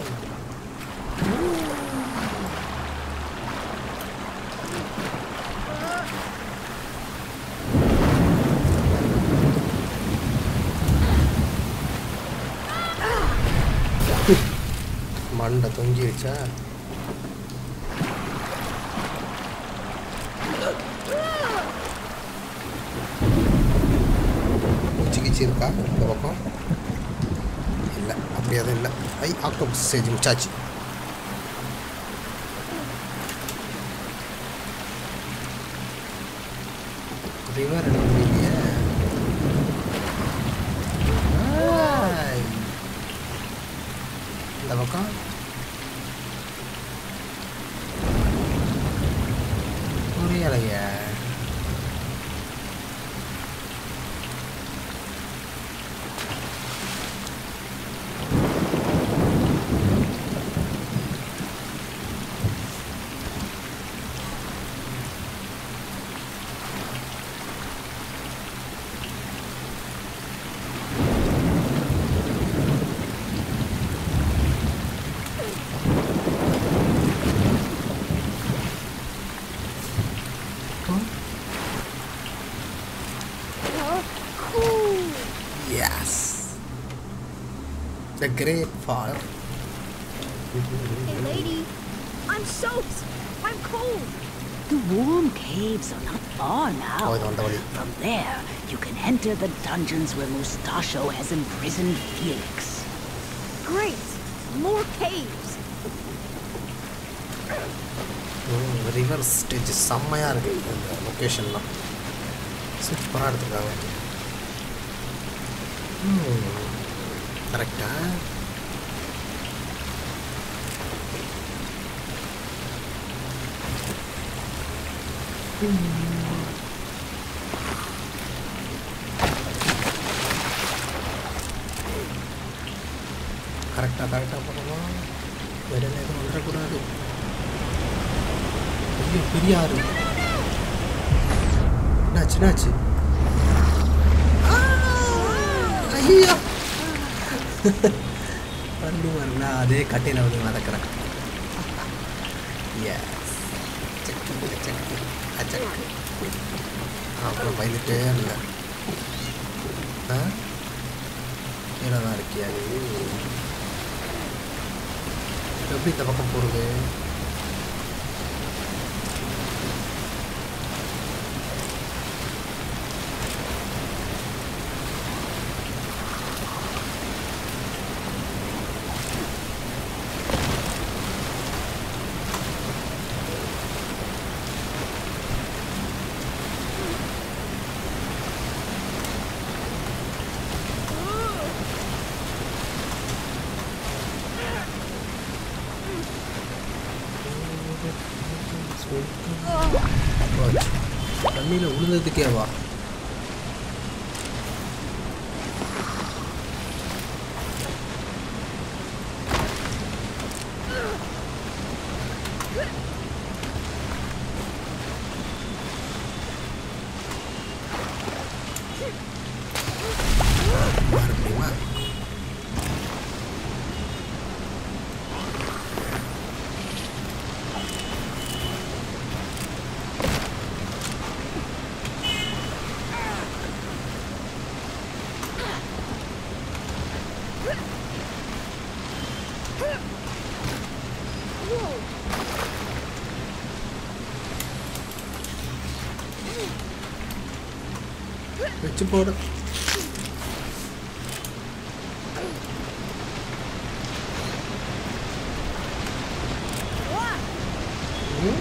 மண்டை தொங்கிடுச்சா மூச்சு கீச்சு இருக்கா இந்த பக்கம் இல்லை அப்படி எதுவும் இல்லை ஐ ஆக்டோபஸ் ஸ்டேஜ் முடிச்சாச்சு ரிவர் எடுக்க முடியலையே ஆய். இந்த பக்கம் புரியலையே Cool. Yes. The Great Fall. Hey, lady. I'm soaked. I'm cold. The warm caves are not far now. Oh, on the way. From there, you can enter the dungeons where Mustachio has imprisoned Felix. Great. More caves. River stage செம்மையாக இருக்குது இந்த லொக்கேஷன்லாம் சூப்பராக எடுத்துருக்காங்க கரெக்டா கரெக்டாக கரெக்டாக பண்ணணும் வேறு எதுவும் வந்துடக்கூடாது ஐயோ பெரிய ஆறு என்னாச்சு என்னாச்சு ஆ, ஐயோ மறுபடியும் மறுபடியும் நான் அதே கட்டையில் வந்து நடக்கிறேன் எஸ் சக்கு சக்கு அச்சக்கு அப்புறம் பயந்துட்டே இருந்தேன் ஆ கீழே தான் இருக்கியா நீ எப்படி இந்த பக்கம் போகிறது தண்ணியில் உழுந்ததுக்கே வா மறுபடியுமா வச்சு போடு ம்?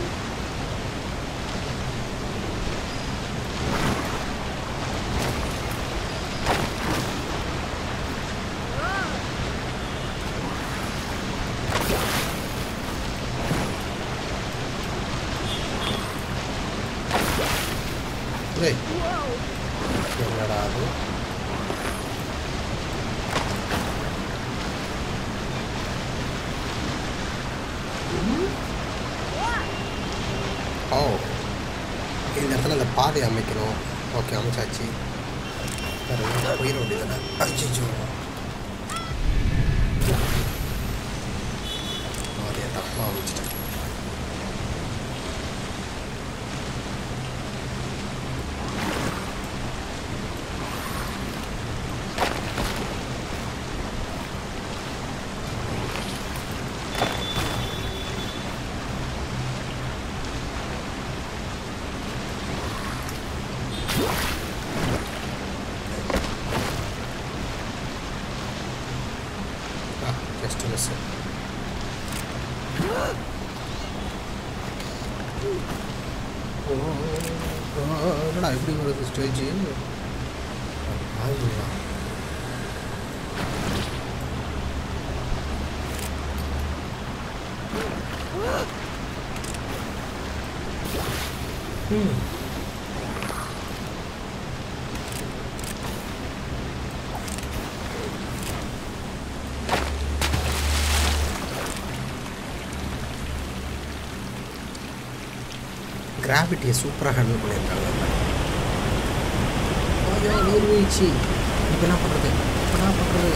டேய், என்னடா அது ஓ இந்த இடத்துல அந்த பாதை அமைக்கணும் ஓகே அமைச்சாச்சு வேறு எங்கே போயிட வேண்டியதில்லை அச்சோ பாதையை தப்பாக அமைச்சிட்டேன் Ah, just a listen. என்னடா எப்படி வருது ஸ்டேஜ் ஆகுங்களா ம் கிராவிட்டியை சூப்பராக ஹேண்டில் பண்ணியிருக்காங்க ஐயோ நீர்வீழ்ச்சி இப்போ என்ன பண்ணுறது இப்போ என்ன பண்ணுறது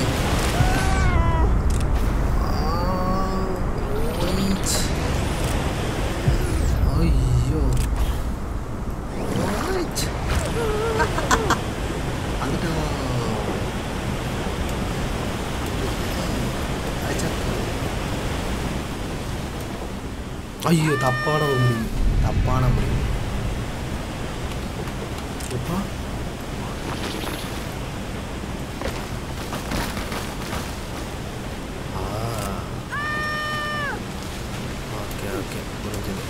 ஐயோ What? அதுதான் அச்சா. ஐயோ தப்பான ஒரு முடிவு தப்பான முடிவு எப்பா ஓகே ஓகே புரிஞ்சது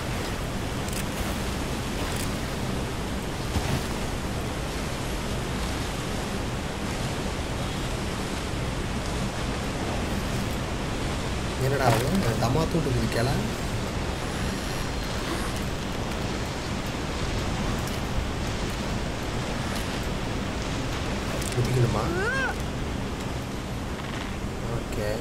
என்னடா ஆகும் தம்மா தூண்டு குதிக்கல குதிக்கணுமா ஓகே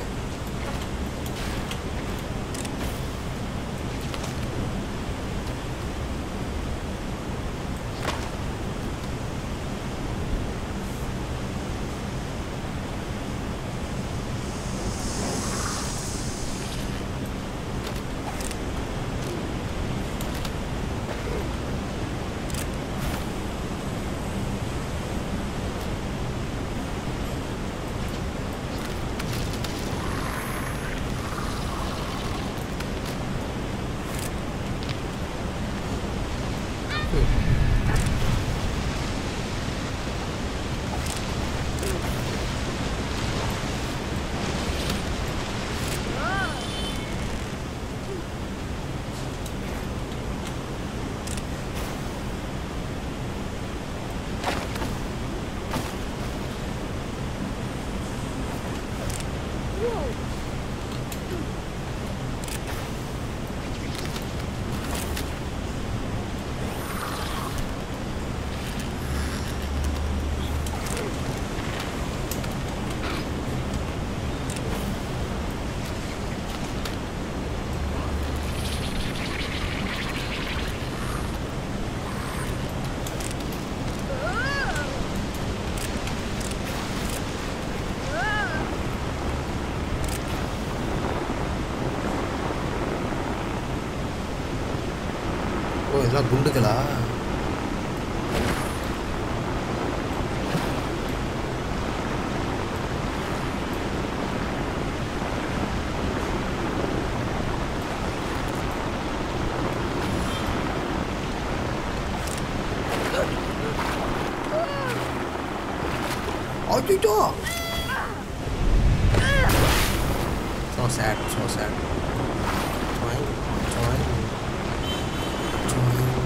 ஓ இதெல்லாம் குண்டுகளா அச்சோ So sad, so sad. Join, join, join.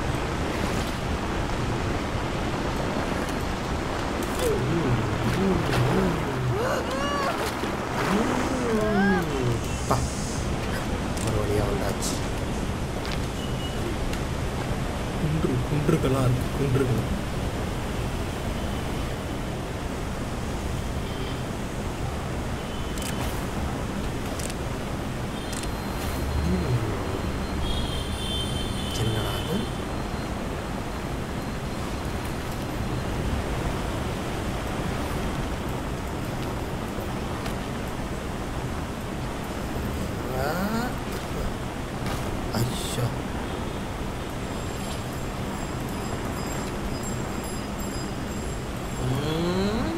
பா மறுபடியும் வந்தாச்சு குன்று குன்றுகளாக இருக்கு குன்றுகள் என்னடா அது ஆ. ஐயோ ம்.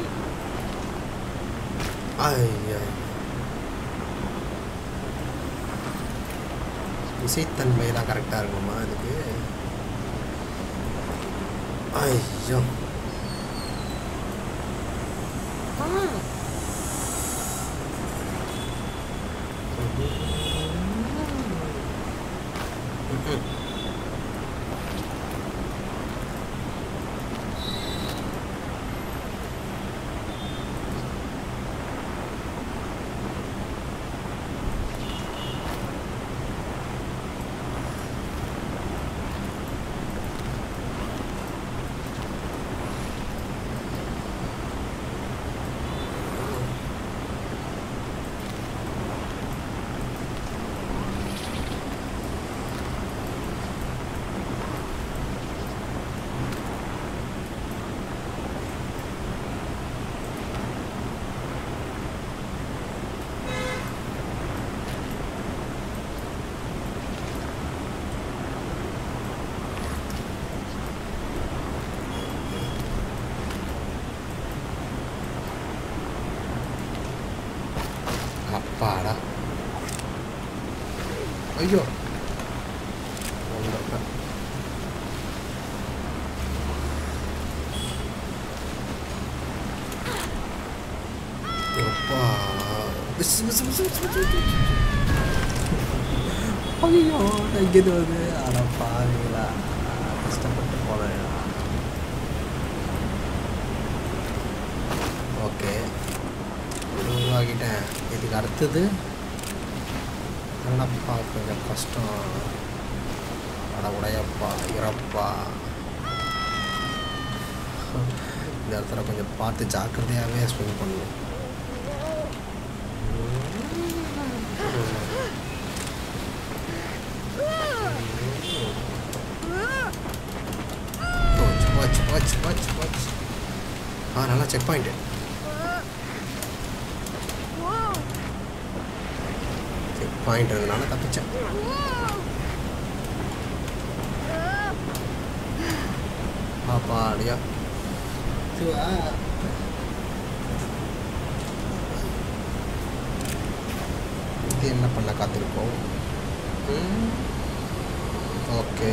ஐயோ இசைத்தன்மையெல்லாம் கரெக்டாக இருக்குமா அதுக்கு ஐயோ ஐயோ வந்திருப்பேன் அப்பா miss miss miss miss miss ஐயோ நான் இங்கேருந்து வந்து அட பாருங்களா கஷ்டப்பட்டு போனேன் ஓகே உருவாக்கிட்டேன் இதுக்கு அடுத்தது என்னப்பா கொஞ்சம் கஷ்டம் அட உடையப்பா இறப்பா இந்த இடத்துல கொஞ்சம் பார்த்து ஜாக்கிரதையாகவே ஸ்விம் பண்ணணும் போச்சு போச்சு போச்சு போச்சு போச்சு ஆ நல்லா check point Whoa! Check point இருந்தனால தப்பிச்சேன் பாப்பா அடியா சிவா இது என்ன பண்ண காத்திருக்கோம் ஓகே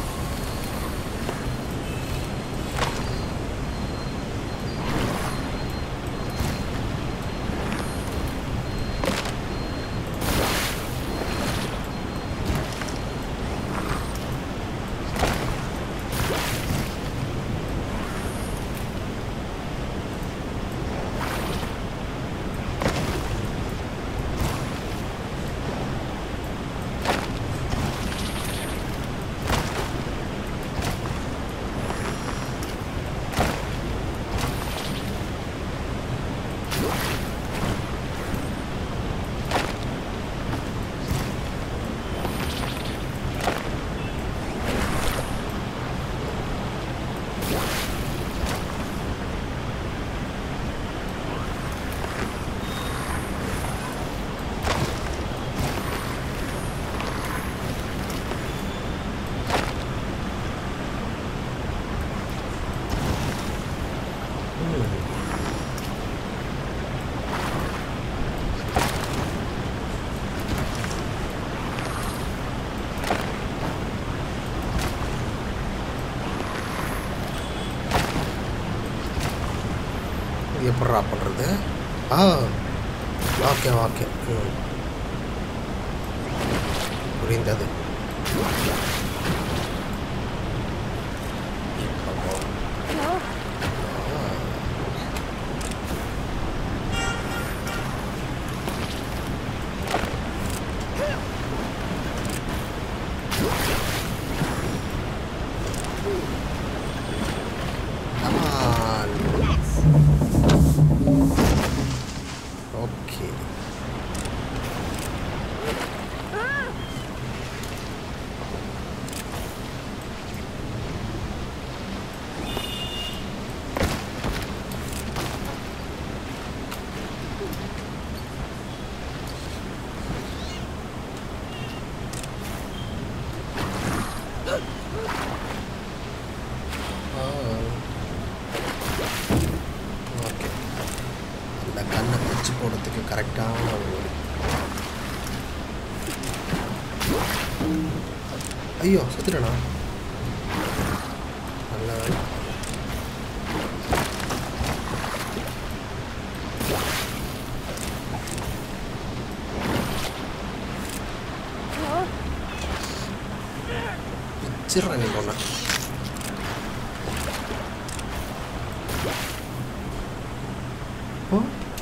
இது எப்பட்றா பண்ணுறது ஆ ஓகே ஓகே ம் புரிந்தது Come on. Okay. ஓகே அந்த கண்ணை பிடிச்சி போடுறதுக்கு கரெக்டான ஒரு வழி ஐயோ செத்துட்டேனா நல்ல வேலை பிச்சிடுறேன் நீ பொண்ணை ஓ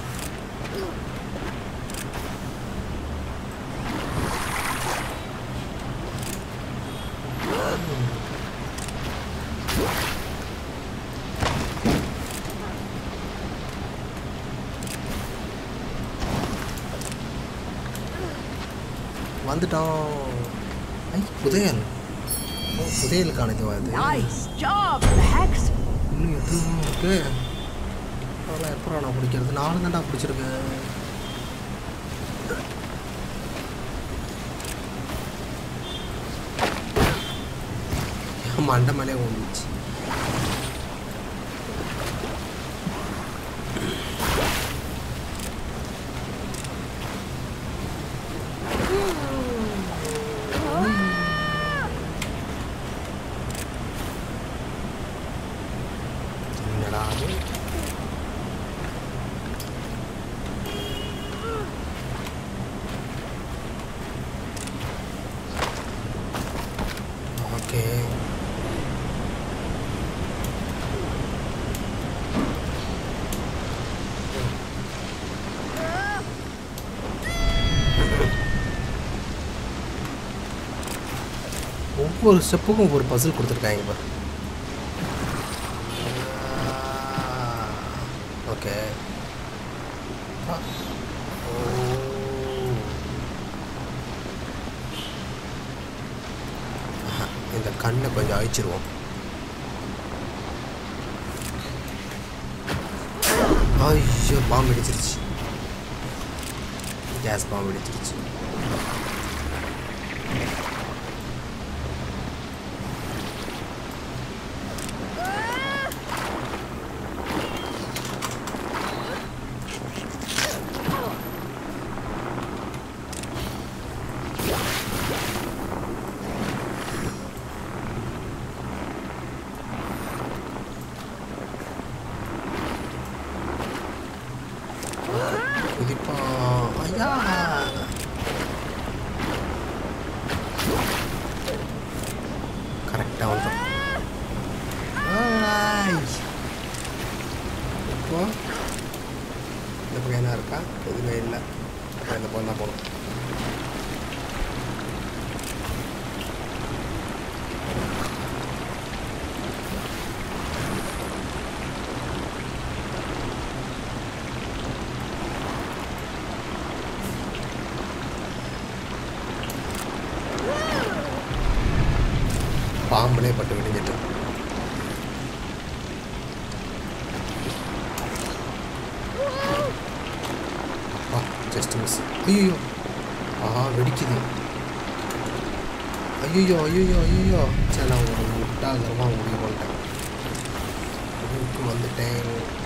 வந்துட்டோம் ஐ புதையல் ஓ புதையலுக்கான இதுவா இது Nice job, Max. இன்னும் எதுவும் இருக்கு அதெல்லாம் எப்போ நான் பிடிக்கிறது நாலு தாண்டா பிடிச்சிருக்கேன் மண்டை மேலே ஓடிச்சு ஒவ்வொரு ஸ்டெப்புக்கும் ஒவ்வொரு பசில் கொடுத்துருக்காங்க இப்போ ஓகே இந்த கண்ணை கொஞ்சம் அழிச்சிருவோம் ஐயோ பாம்பு அடிச்சிருச்சு கேஸ் பாம்பு அடிச்சிருச்சு குதிப்பான் ஐயா கரெக்டாக வந்துடும் இப்போ இந்த பக்கம் என்ன இருக்கா எதுவுமே இல்லை அப்போ இந்த பக்கம் தான் போகணும் பாம்புலே பட்டு விடிஞ்சிட்டு ஆ ஜஸ்ட் மிஸ் ஐயோ ஆஹா வெடிக்குது ஐயோ ஐயோ ஐயோ சரி நான் ஒரு முட்டாள்தனமாக முடிவு பண்ணிட்டேன் இதுக்கு வந்துட்டேன்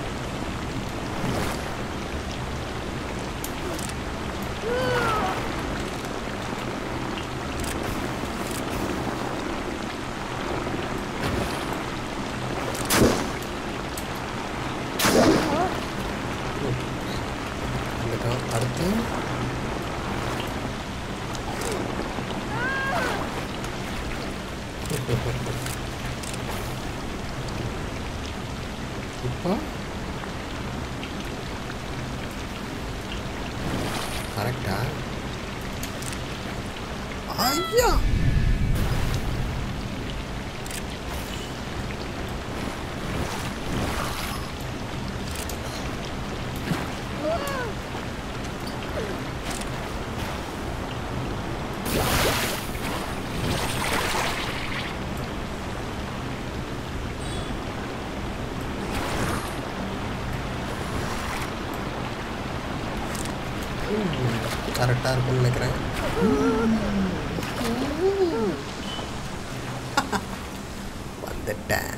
வந்துட்டோம் அடுத்து இப்போ கரெக்டா ஐயா கரெக்டாக இருக்கும்னு நினைக்கிறேன் வந்துட்டேன்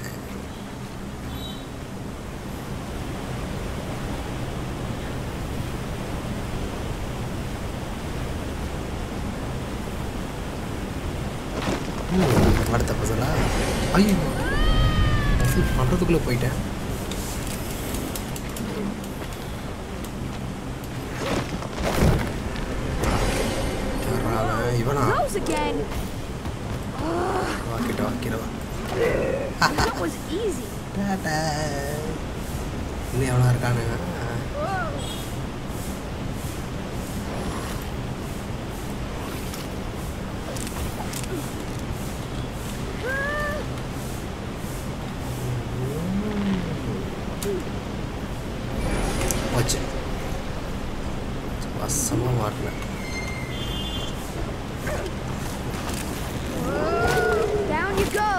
ம், அடுத்த பசலா ஐயோ பசல் பண்ணுறதுக்குள்ளே போயிட்டேன் யாரா அவன்? இவனா Rose again. வாக்கிட்ட வாக்கிறவா That was easy. Tata இன்னும் எவ்வளோ இருக்கானுங்க போச்சு வசமாக மாட்டினேன் Down you go.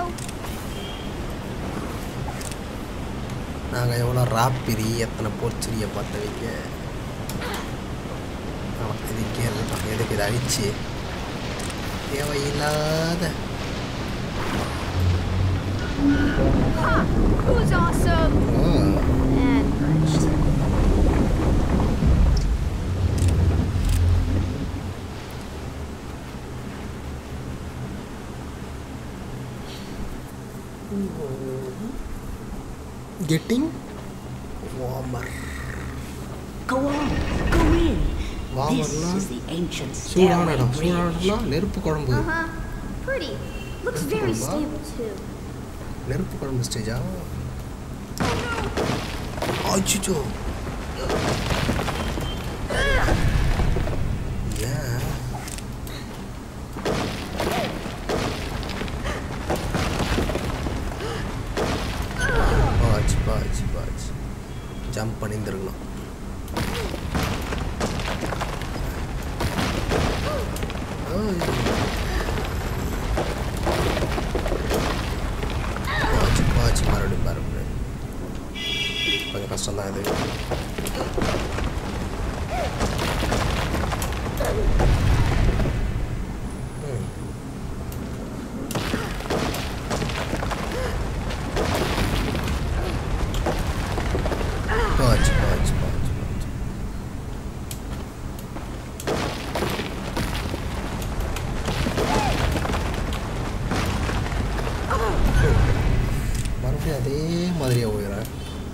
நாங்கள் எவ்வளோ ராப்பிரி எத்தனை போர்ச்சுரியை பார்த்து வைக்க ஆமாம் இது இங்கே இருக்கட்டும் எதுக்கு இதை அழிச்சு தேவையில்லாத Who's awesome? ஓ, And punched. Getting warmer Go on, go in. This வார்மர்னா is the ancient சூடான stairway இடம் bridge. சூடான இடம்னா நெருப்பு குழம்பு Uh huh. Pretty. Looks very stable too. நெருப்பு குழம்பு ஸ்டேஜா அச்சுச்சோ ஏன் ஜம்ப் பண்ணியிருந்துருக்கணும் போச்சு போச்சு மறுபடியும் பாருங்க கொஞ்சம் கஷ்டம்தான் இது ம். போச்சு போச்சு போச்சு போச்சு மறுபடியும் அதே மாதிரியே போயிடுறேன்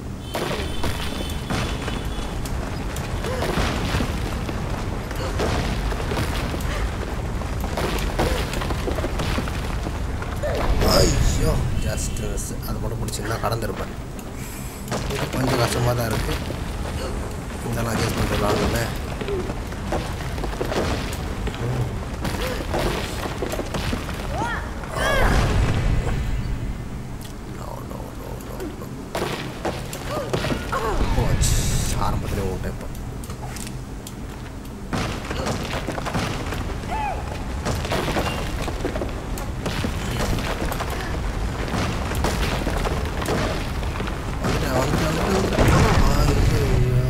ஐயோ ஜஸ்ட் மிஸ் அது மட்டும் பிடிச்சிங்கன்னா கடந்திருப்பேன் இது கொஞ்சம் கஷ்டமாக தான் இருக்குது இதெல்லாம் அட்ஜஸ்ட் பண்ணிடலாம்ல No, no, no, no, no. போச்சு ஆரம்பத்திலே ஓட்டேன் இப்போ வந்துட்டேன் வந்துட்டேன் வந்துட்டேன் ஐயோ.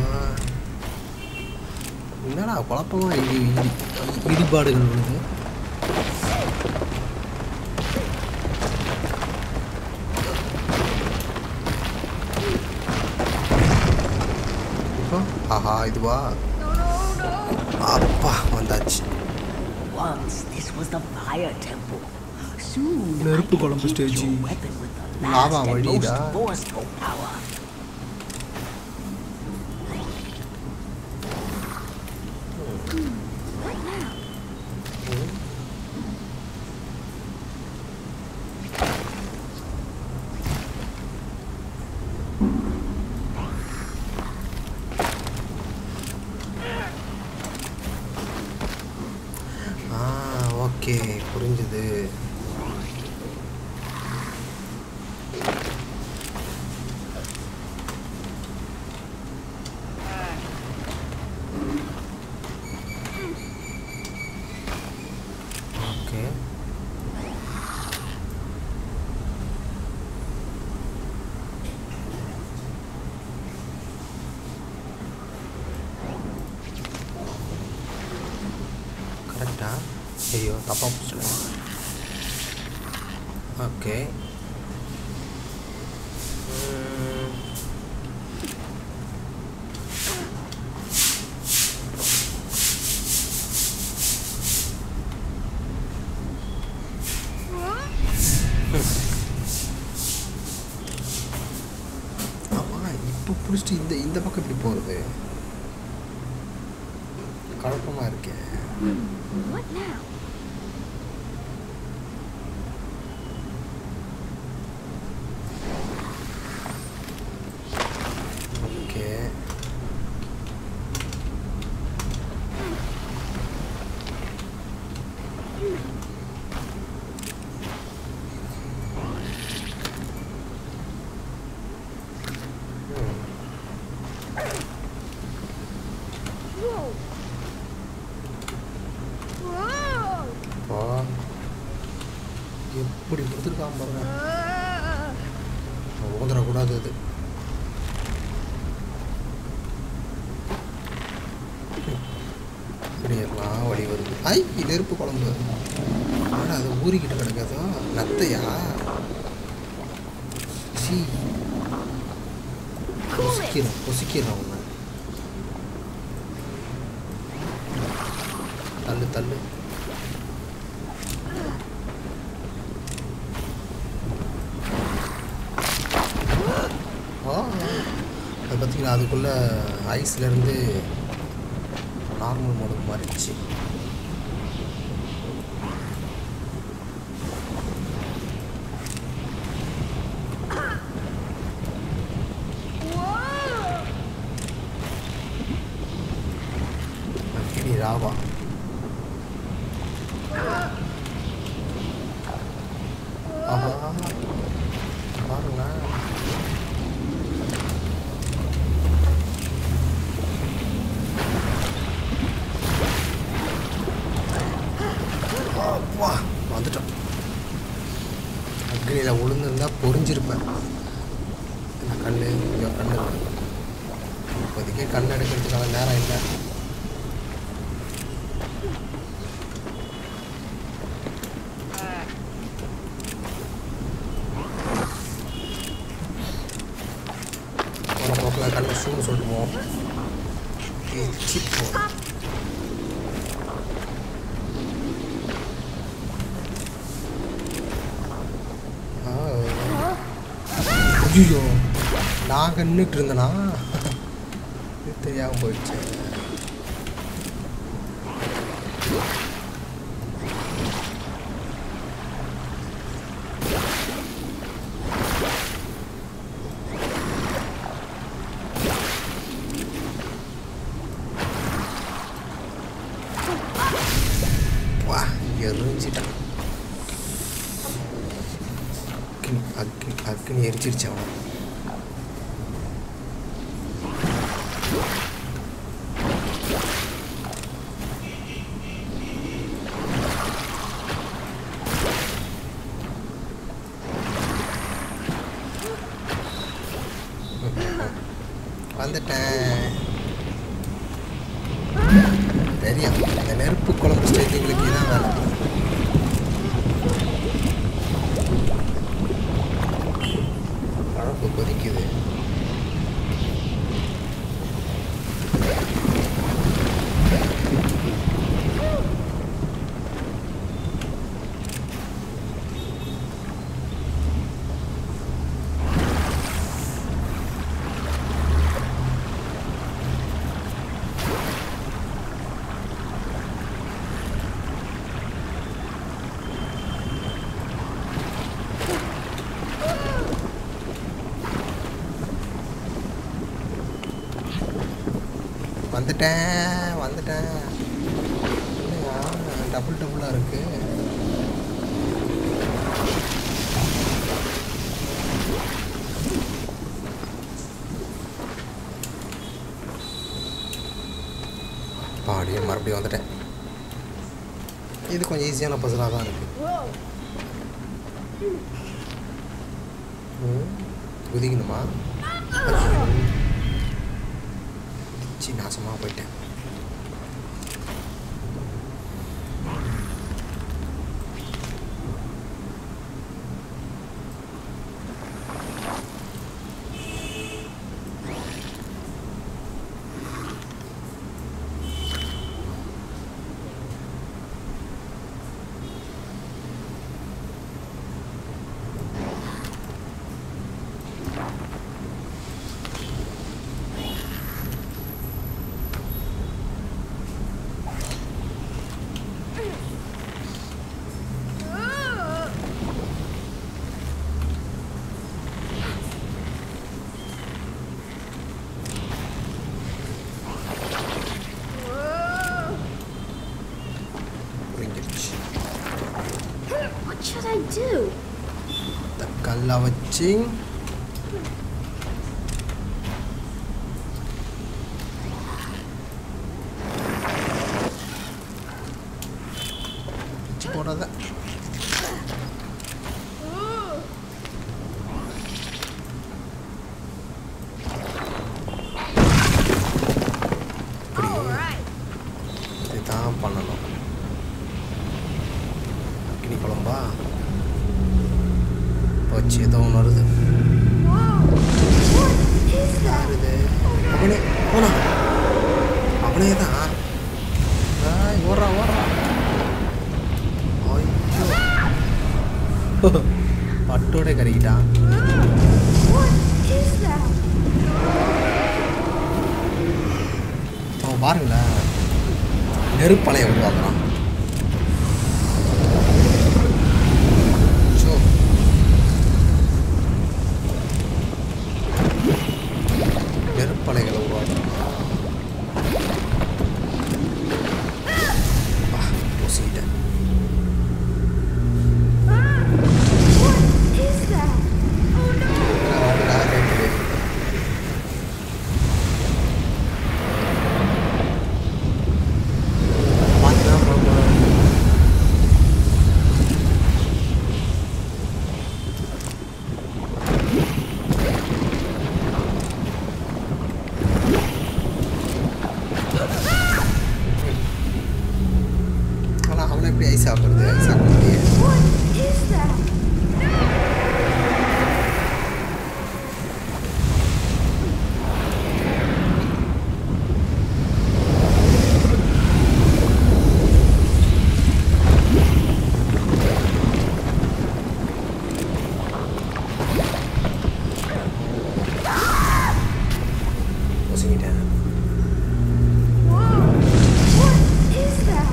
என்னடா குழப்பமா இடி இடி இடிபாடுகள் வருது இப்போ ஆஹா இதுவா அப்பா வந்தாச்சு Once this was the fire temple. Soon I நெருப்பு can குழம்பு hit stage. your weapon with the lava last and most வழியுதா? forceful power. Right now. ஆ ஓகே புரிஞ்சுது ஓகே கரெக்டா ஐயோ தப்பாக பிடிச்சிட்டேன் ஓகே ஆமாம் இப்போ பிடிச்சிட்டு இந்த இந்த பக்கம் இப்படி போகிறது குழப்பமாக இருக்கேன் What now? Okay Whoa. Whoa. இப்போ எப்படி கொடுத்துருக்கான் பாருங்க Uh, ஊந்துடக்கூடாது அது இப்படியெல்லாம் வழி வருது ஐ நெருப்பு குழம்பு ஆனால் அது ஊறிக்கிட்டு கிடக்காதோ நத்தையா சீ பொசிக்கிறோம் பொசிக்கிறோம் அவனை தள்ளு தள்ளு ஆ அது பார்த்தீங்களா அதுக்குள்ளே ஐஸ்லேருந்து நார்மல் மோடுக்கு மாறிடுச்சு whoa. அக்கினி ராவா ஆஹா பாருங்களேன் வா வந்துட்டோம் அக்னியில் உளுந்துருந்தா பொறிஞ்சிருப்பேன் இந்த கல் இங்கே கண்ணு இப்போதைக்கு கண் எடுக்கிறதுக்கான நேரம் இல்லை போன போக்கில் கண்ணை ஷூன்னு சொல்லிட்டு போவோம் எச்சி போவோம் ஐயோ நான் நின்றுட்டு இருந்தேனா இது தெரியாமல் போயிடுச்சு வா எரிஞ்சிட்டான் அக்னி அக்னி அக்னி எரிச்சிருச்சு அவன் வந்துட்டேன் தெரியும் இந்த நெருப்பு குழம்பு ஸ்டேஜுங்களுக்கு இதான் வேலை குழம்பு கொதிக்குது வந்துட்டேன் வந்துட்டேன் இல்லையா டபுள் டபுளாக இருக்கு பாடியே மறுபடியும் வந்துட்டேன் இது கொஞ்சம் ஈஸியான பசலாக தான் இருக்கு ம், குதிக்கணுமா சி நாசமாக போயிட்டேன் புரிஞ்சிருச்சு What should I do? இந்த கல்லை வச்சு வச்சு போடாத இப்படி இதுதான் பண்ணணும் அக்கினி குழம்பா போச்சு ஏதோ ஒன்று வருது What is that? யார் இது அவனே போனா அவனே தான் ஆய், ஓடுறா ஓடுறா ஐயோ பட்டோட கறிக்கிட்டான் What is that? அவன் பாருங்களேன் நெருப்பலையை உருவாக்குறான் ச்சோ. நெருப்பலைகளை உருவாக்குறான் பா, பொசிக்கிட்டேன். What is that? Oh no! நான் வாங்கடா, கேட்குது. பார்த்துதான் bro. ஐஸ் ஆகுறது ஐஸ் ஆகுறது What is that? ஒசுங்கிட்டேன் Whoa! What is that?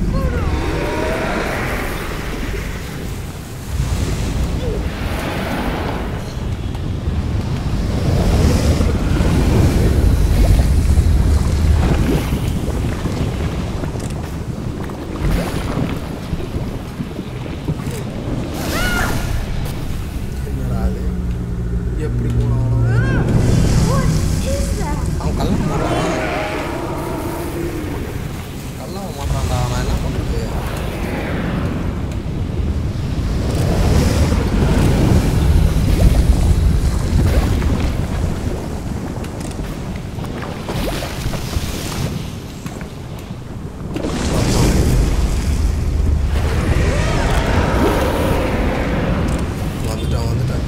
என்னடா அது எப்படி போனாலும் What is that? அவன் கல்ல மாட்டான் கல்ல மாட்டான்டா நான் என்ன பண்ணுறது வந்துட்டான் வந்துட்டான்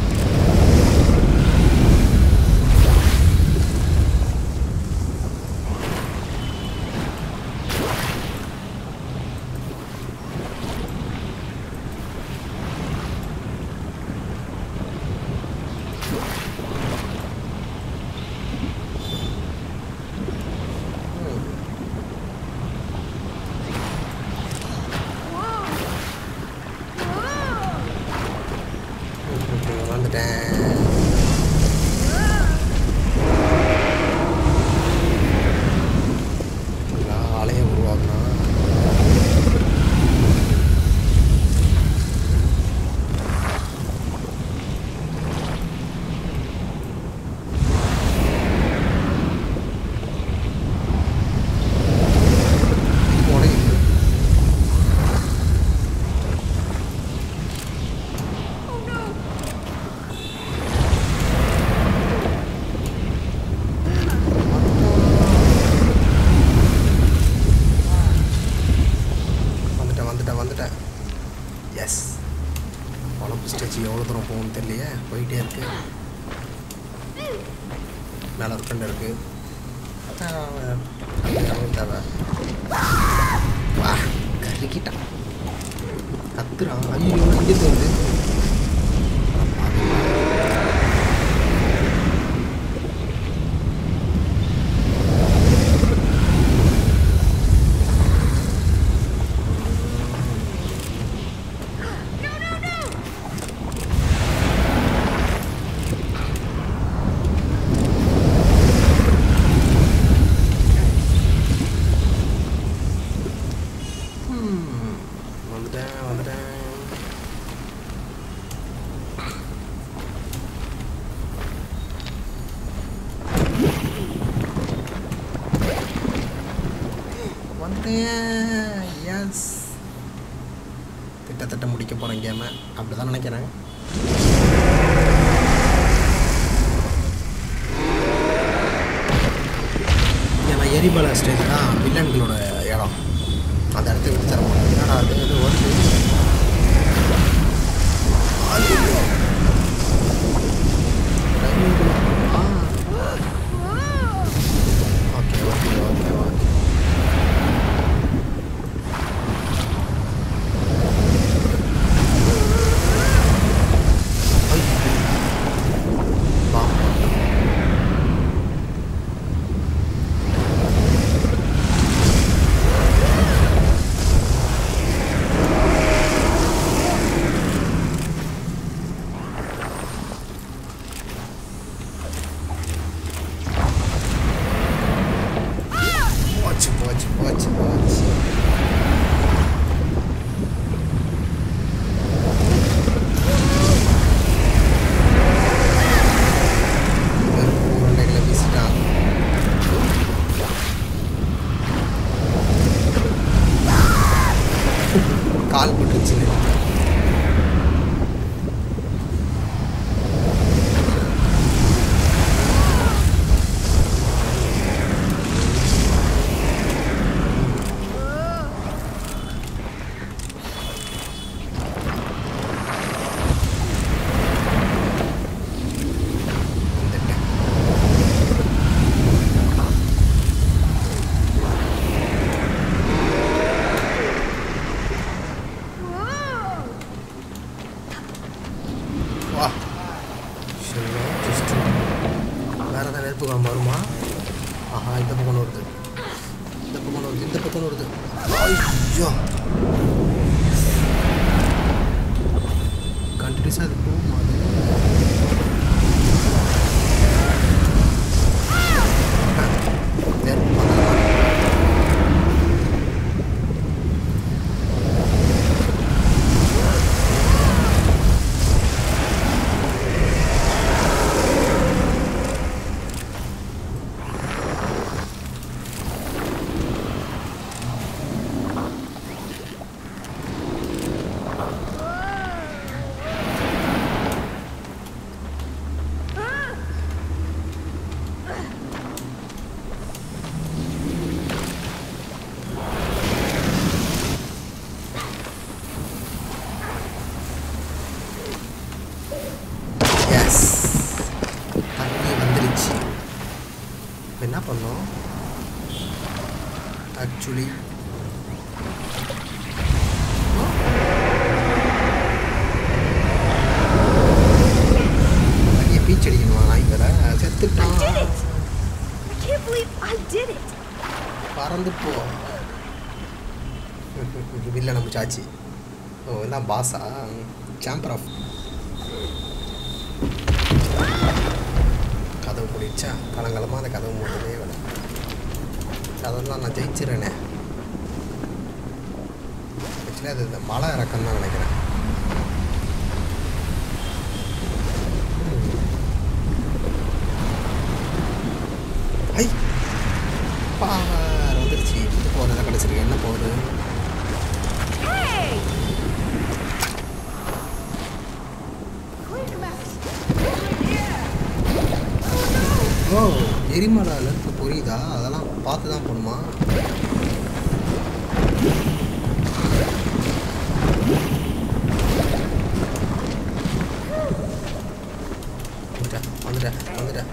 வந்துட்டேன் நான் ஆலையை உருவாக்குனா உடையுது வந்துட்டேன் வந்துட்டேன் வந்துட்டேன் எஸ் உடம்பு ஸ்டேஜ் எவ்வளோ தூரம் போகும்னு தெரியலையே போயிட்டே இருக்கு மேலே ஒரு ஃப்ரெண்ட் இருக்கு அவ்வளோ தேவை வா கருக்கிட்டான் கத்துறான் ஐயோ இங்கே தோணுது வந்துட்டேன் வந்துட்டேன் வந்துட்டேன் எஸ் கிட்டத்தட்ட முடிக்க போகிறேன் கேமை அப்படி தான் நினைக்கிறேன் ஏன்னா எரிமலை ஸ்டேஜ் தான் வில்லன்களோட இடம் அந்த இடத்த விட்டு தர மாட்டேன் என்னடா அது இது வருது ஐயோ. ஆ. ஓகே ஓகே ஓகே ஓகே வா போச்சு போச்சு போச்சு போச்சு வெறும் உருண்டைகளை வீசிட்டான் கால் பட்டுச்சு பக்கம் வருமா ஆஹா இந்த பக்கம் வருது இந்த பக்கம் வருது இந்த பக்கம் வருது ஐயோ கண்டினியூஸாக அது போகுமா அது சரி, பார்க்கலாம். எஸ் தண்ணி வந்துருச்சு இப்போ என்ன பண்ணோம் ஆக்சுவலி தண்ணியை பீச்சடிக்கணுமா நாய் வேற செத்துட்டான் I can't believe I did it. பறந்து போ வில்ல நம்ம சாச்சி ஓ என்ன பாஸா சாம்பர் ஆஃப் கதவு முடிச்சா காலங்காலமாக அந்த கதவு மூடவே வேலை அதெல்லாம் நான் ஜெயிச்சிடுறேனே ஆக்சுவலி அது இந்த மலை இறக்கம் தான் நினைக்கிறேன் ஐ பாவர் வந்துருச்சு இது போகிறதா கிடச்சிருக்கு என்ன போகுது Hey! Quick, Max. ஓ எரிமலை இருக்கு புரியுதா அதெல்லாம் பார்த்து தான் போகணுமா வந்துட்டேன் வந்துட்டேன் வந்துட்டேன்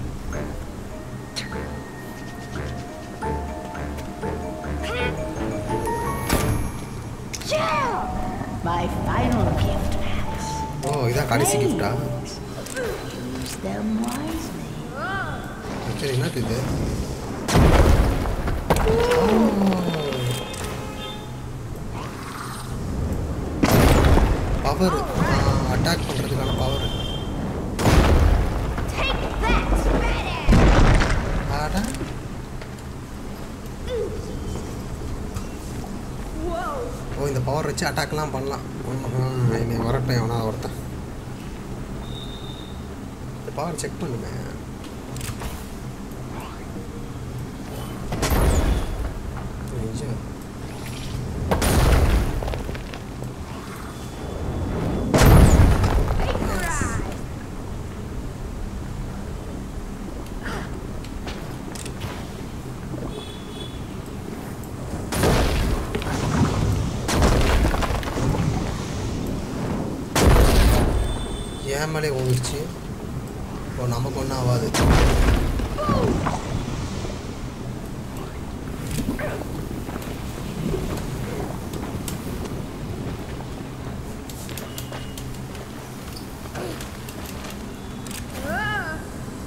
Yeah! My final gift, Max. ஓ இதான் கடைசி கிஃப்டா Thanks. Use them wisely. சரி என்னது இது பவர் அட்டாக் பண்ணுறதுக்கான பவர் Take that! ஆடா Whoa! ஓ இந்த பவர் வச்சு அட்டாக்லாம் பண்ணலாம் ம்ஹும். என்னை வரட்டும் எவனா ஒருத்தன் இந்த பவர் செக் பண்ணுமே ஐயோ. Vaporized! ஏன் மேலே ஓடிச்சு ஓ நமக்கு ஒன்றும் ஆகாது Ah!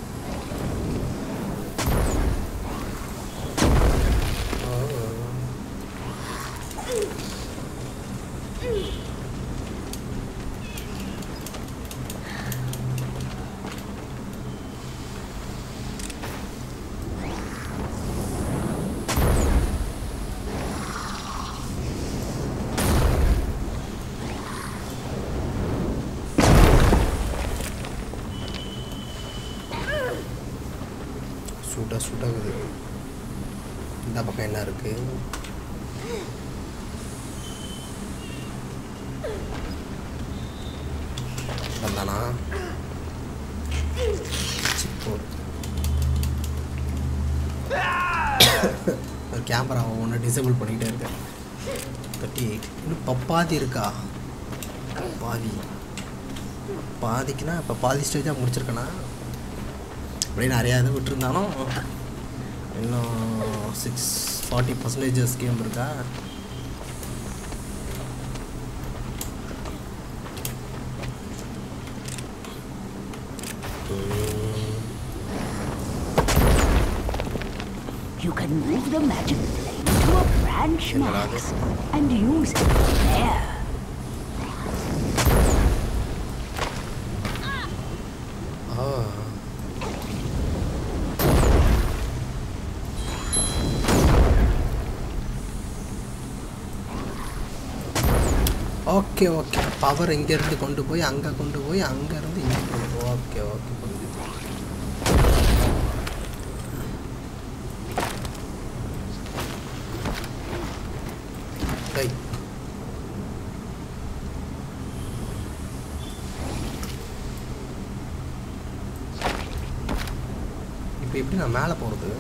சுட சுடகுது இந்த பக்கம் என்ன இருக்கு வந்தானா சிப்போடு கேமரா ஒன்று டிசேபிள் பண்ணிக்கிட்டே இருக்கேன் தேர்ட்டி எயிட் இன்னும் பப்பாதி இருக்கா பாதி பாதிக்குன்னா இப்போ பாதி ஸ்டேஜாக முடிச்சிருக்கேனா அப்படியே நிறையா இது விட்டுருந்தாலும் இன்னும் சிக்ஸ் ஃபார்ட்டி பர்சன்டேஜஸ் கேம் இருக்கா உம். You can move the magic flame to a branch, என்னடா Max, and use it there. ஆ ஓகே ஓகே பவர் இங்கேருந்து கொண்டு போய் அங்கே கொண்டு போய் அங்கேருந்து இங்கே கொண்டு போ ஓகே ஓகே புரிஞ்சுது டேய் இப்போ எப்படி நான் மேலே போகிறது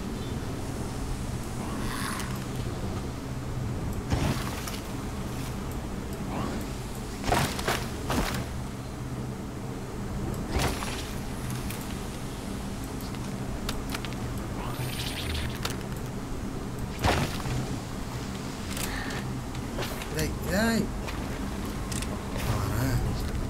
டேய் டேய் பாரேன்.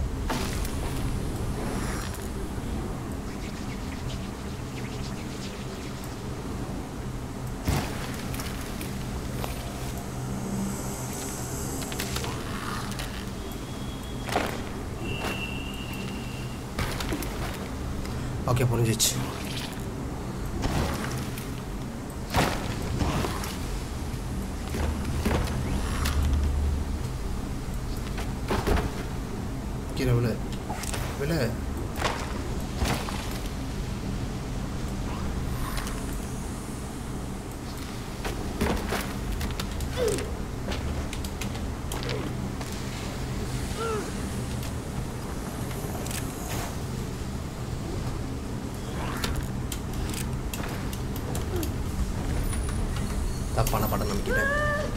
ஓகே புரிஞ்சிச்சு கீழே விழு விழு தப்பான படம் நம்பிக்கிட்டேன்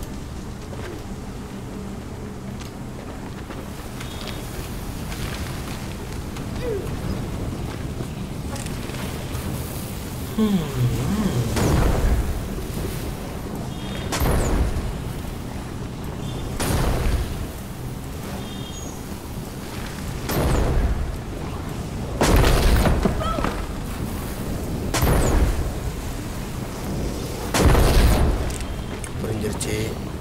புரிஞ்சிருச்சு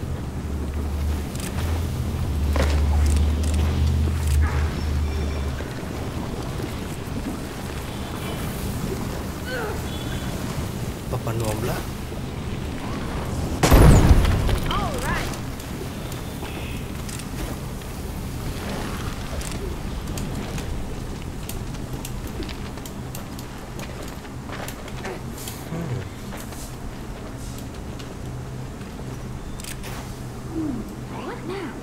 இப்போ பண்ணுவோம்ல All right. What now?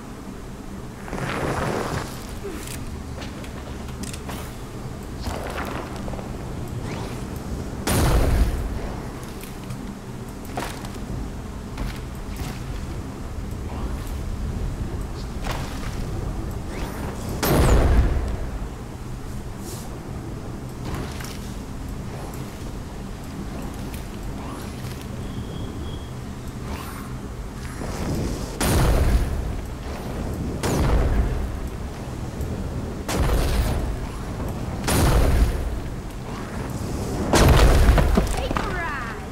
Vaporize.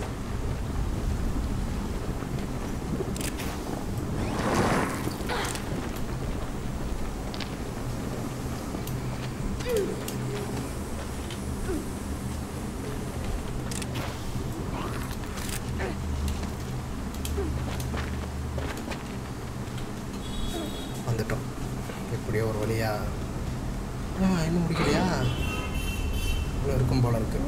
வந்துட்டோம் எப்படியோ ஒரு வழியா ஆ இன்னும் முடிக்கலையா இன்னும் இருக்கும் போல இருக்கு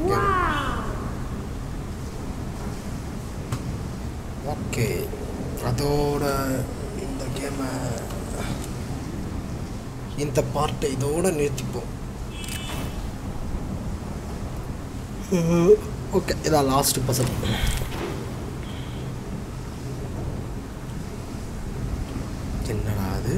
ஓகே அதோட இந்த கேமை இந்த பார்ட்டை இதோட நிறுத்திப்போம் ஓகே இதான் லாஸ்ட் பசல் என்னடா அது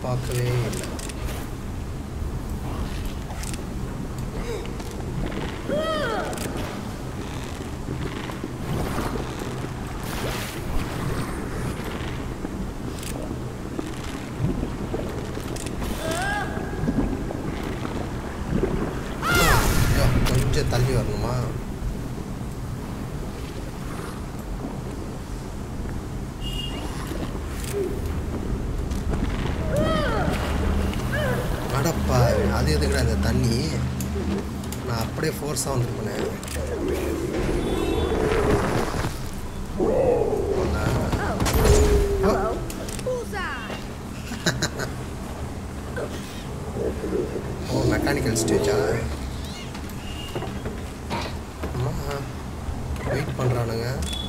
எதிர்பார்க்கவே இல்லை ஐயோ, கொஞ்சம் தள்ளி வரணுமா அடப்பா அது எதுக்குடா அந்த தண்ணி நான் அப்படியே ஃபோர்ஸாக வந்துருப்பேன் Hello. Bullseye. ஓ மெக்கானிக்கல் ஸ்டேஜா அம்மா வெயிட் பண்ணுறானுங்க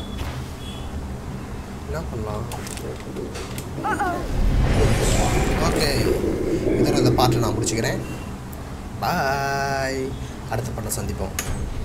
என்ன பண்ணலாம் ஓகே இதோட இந்த பாட்டை நான் முடிச்சுக்கிறேன் பாய் அடுத்த பாட்டை சந்திப்போம்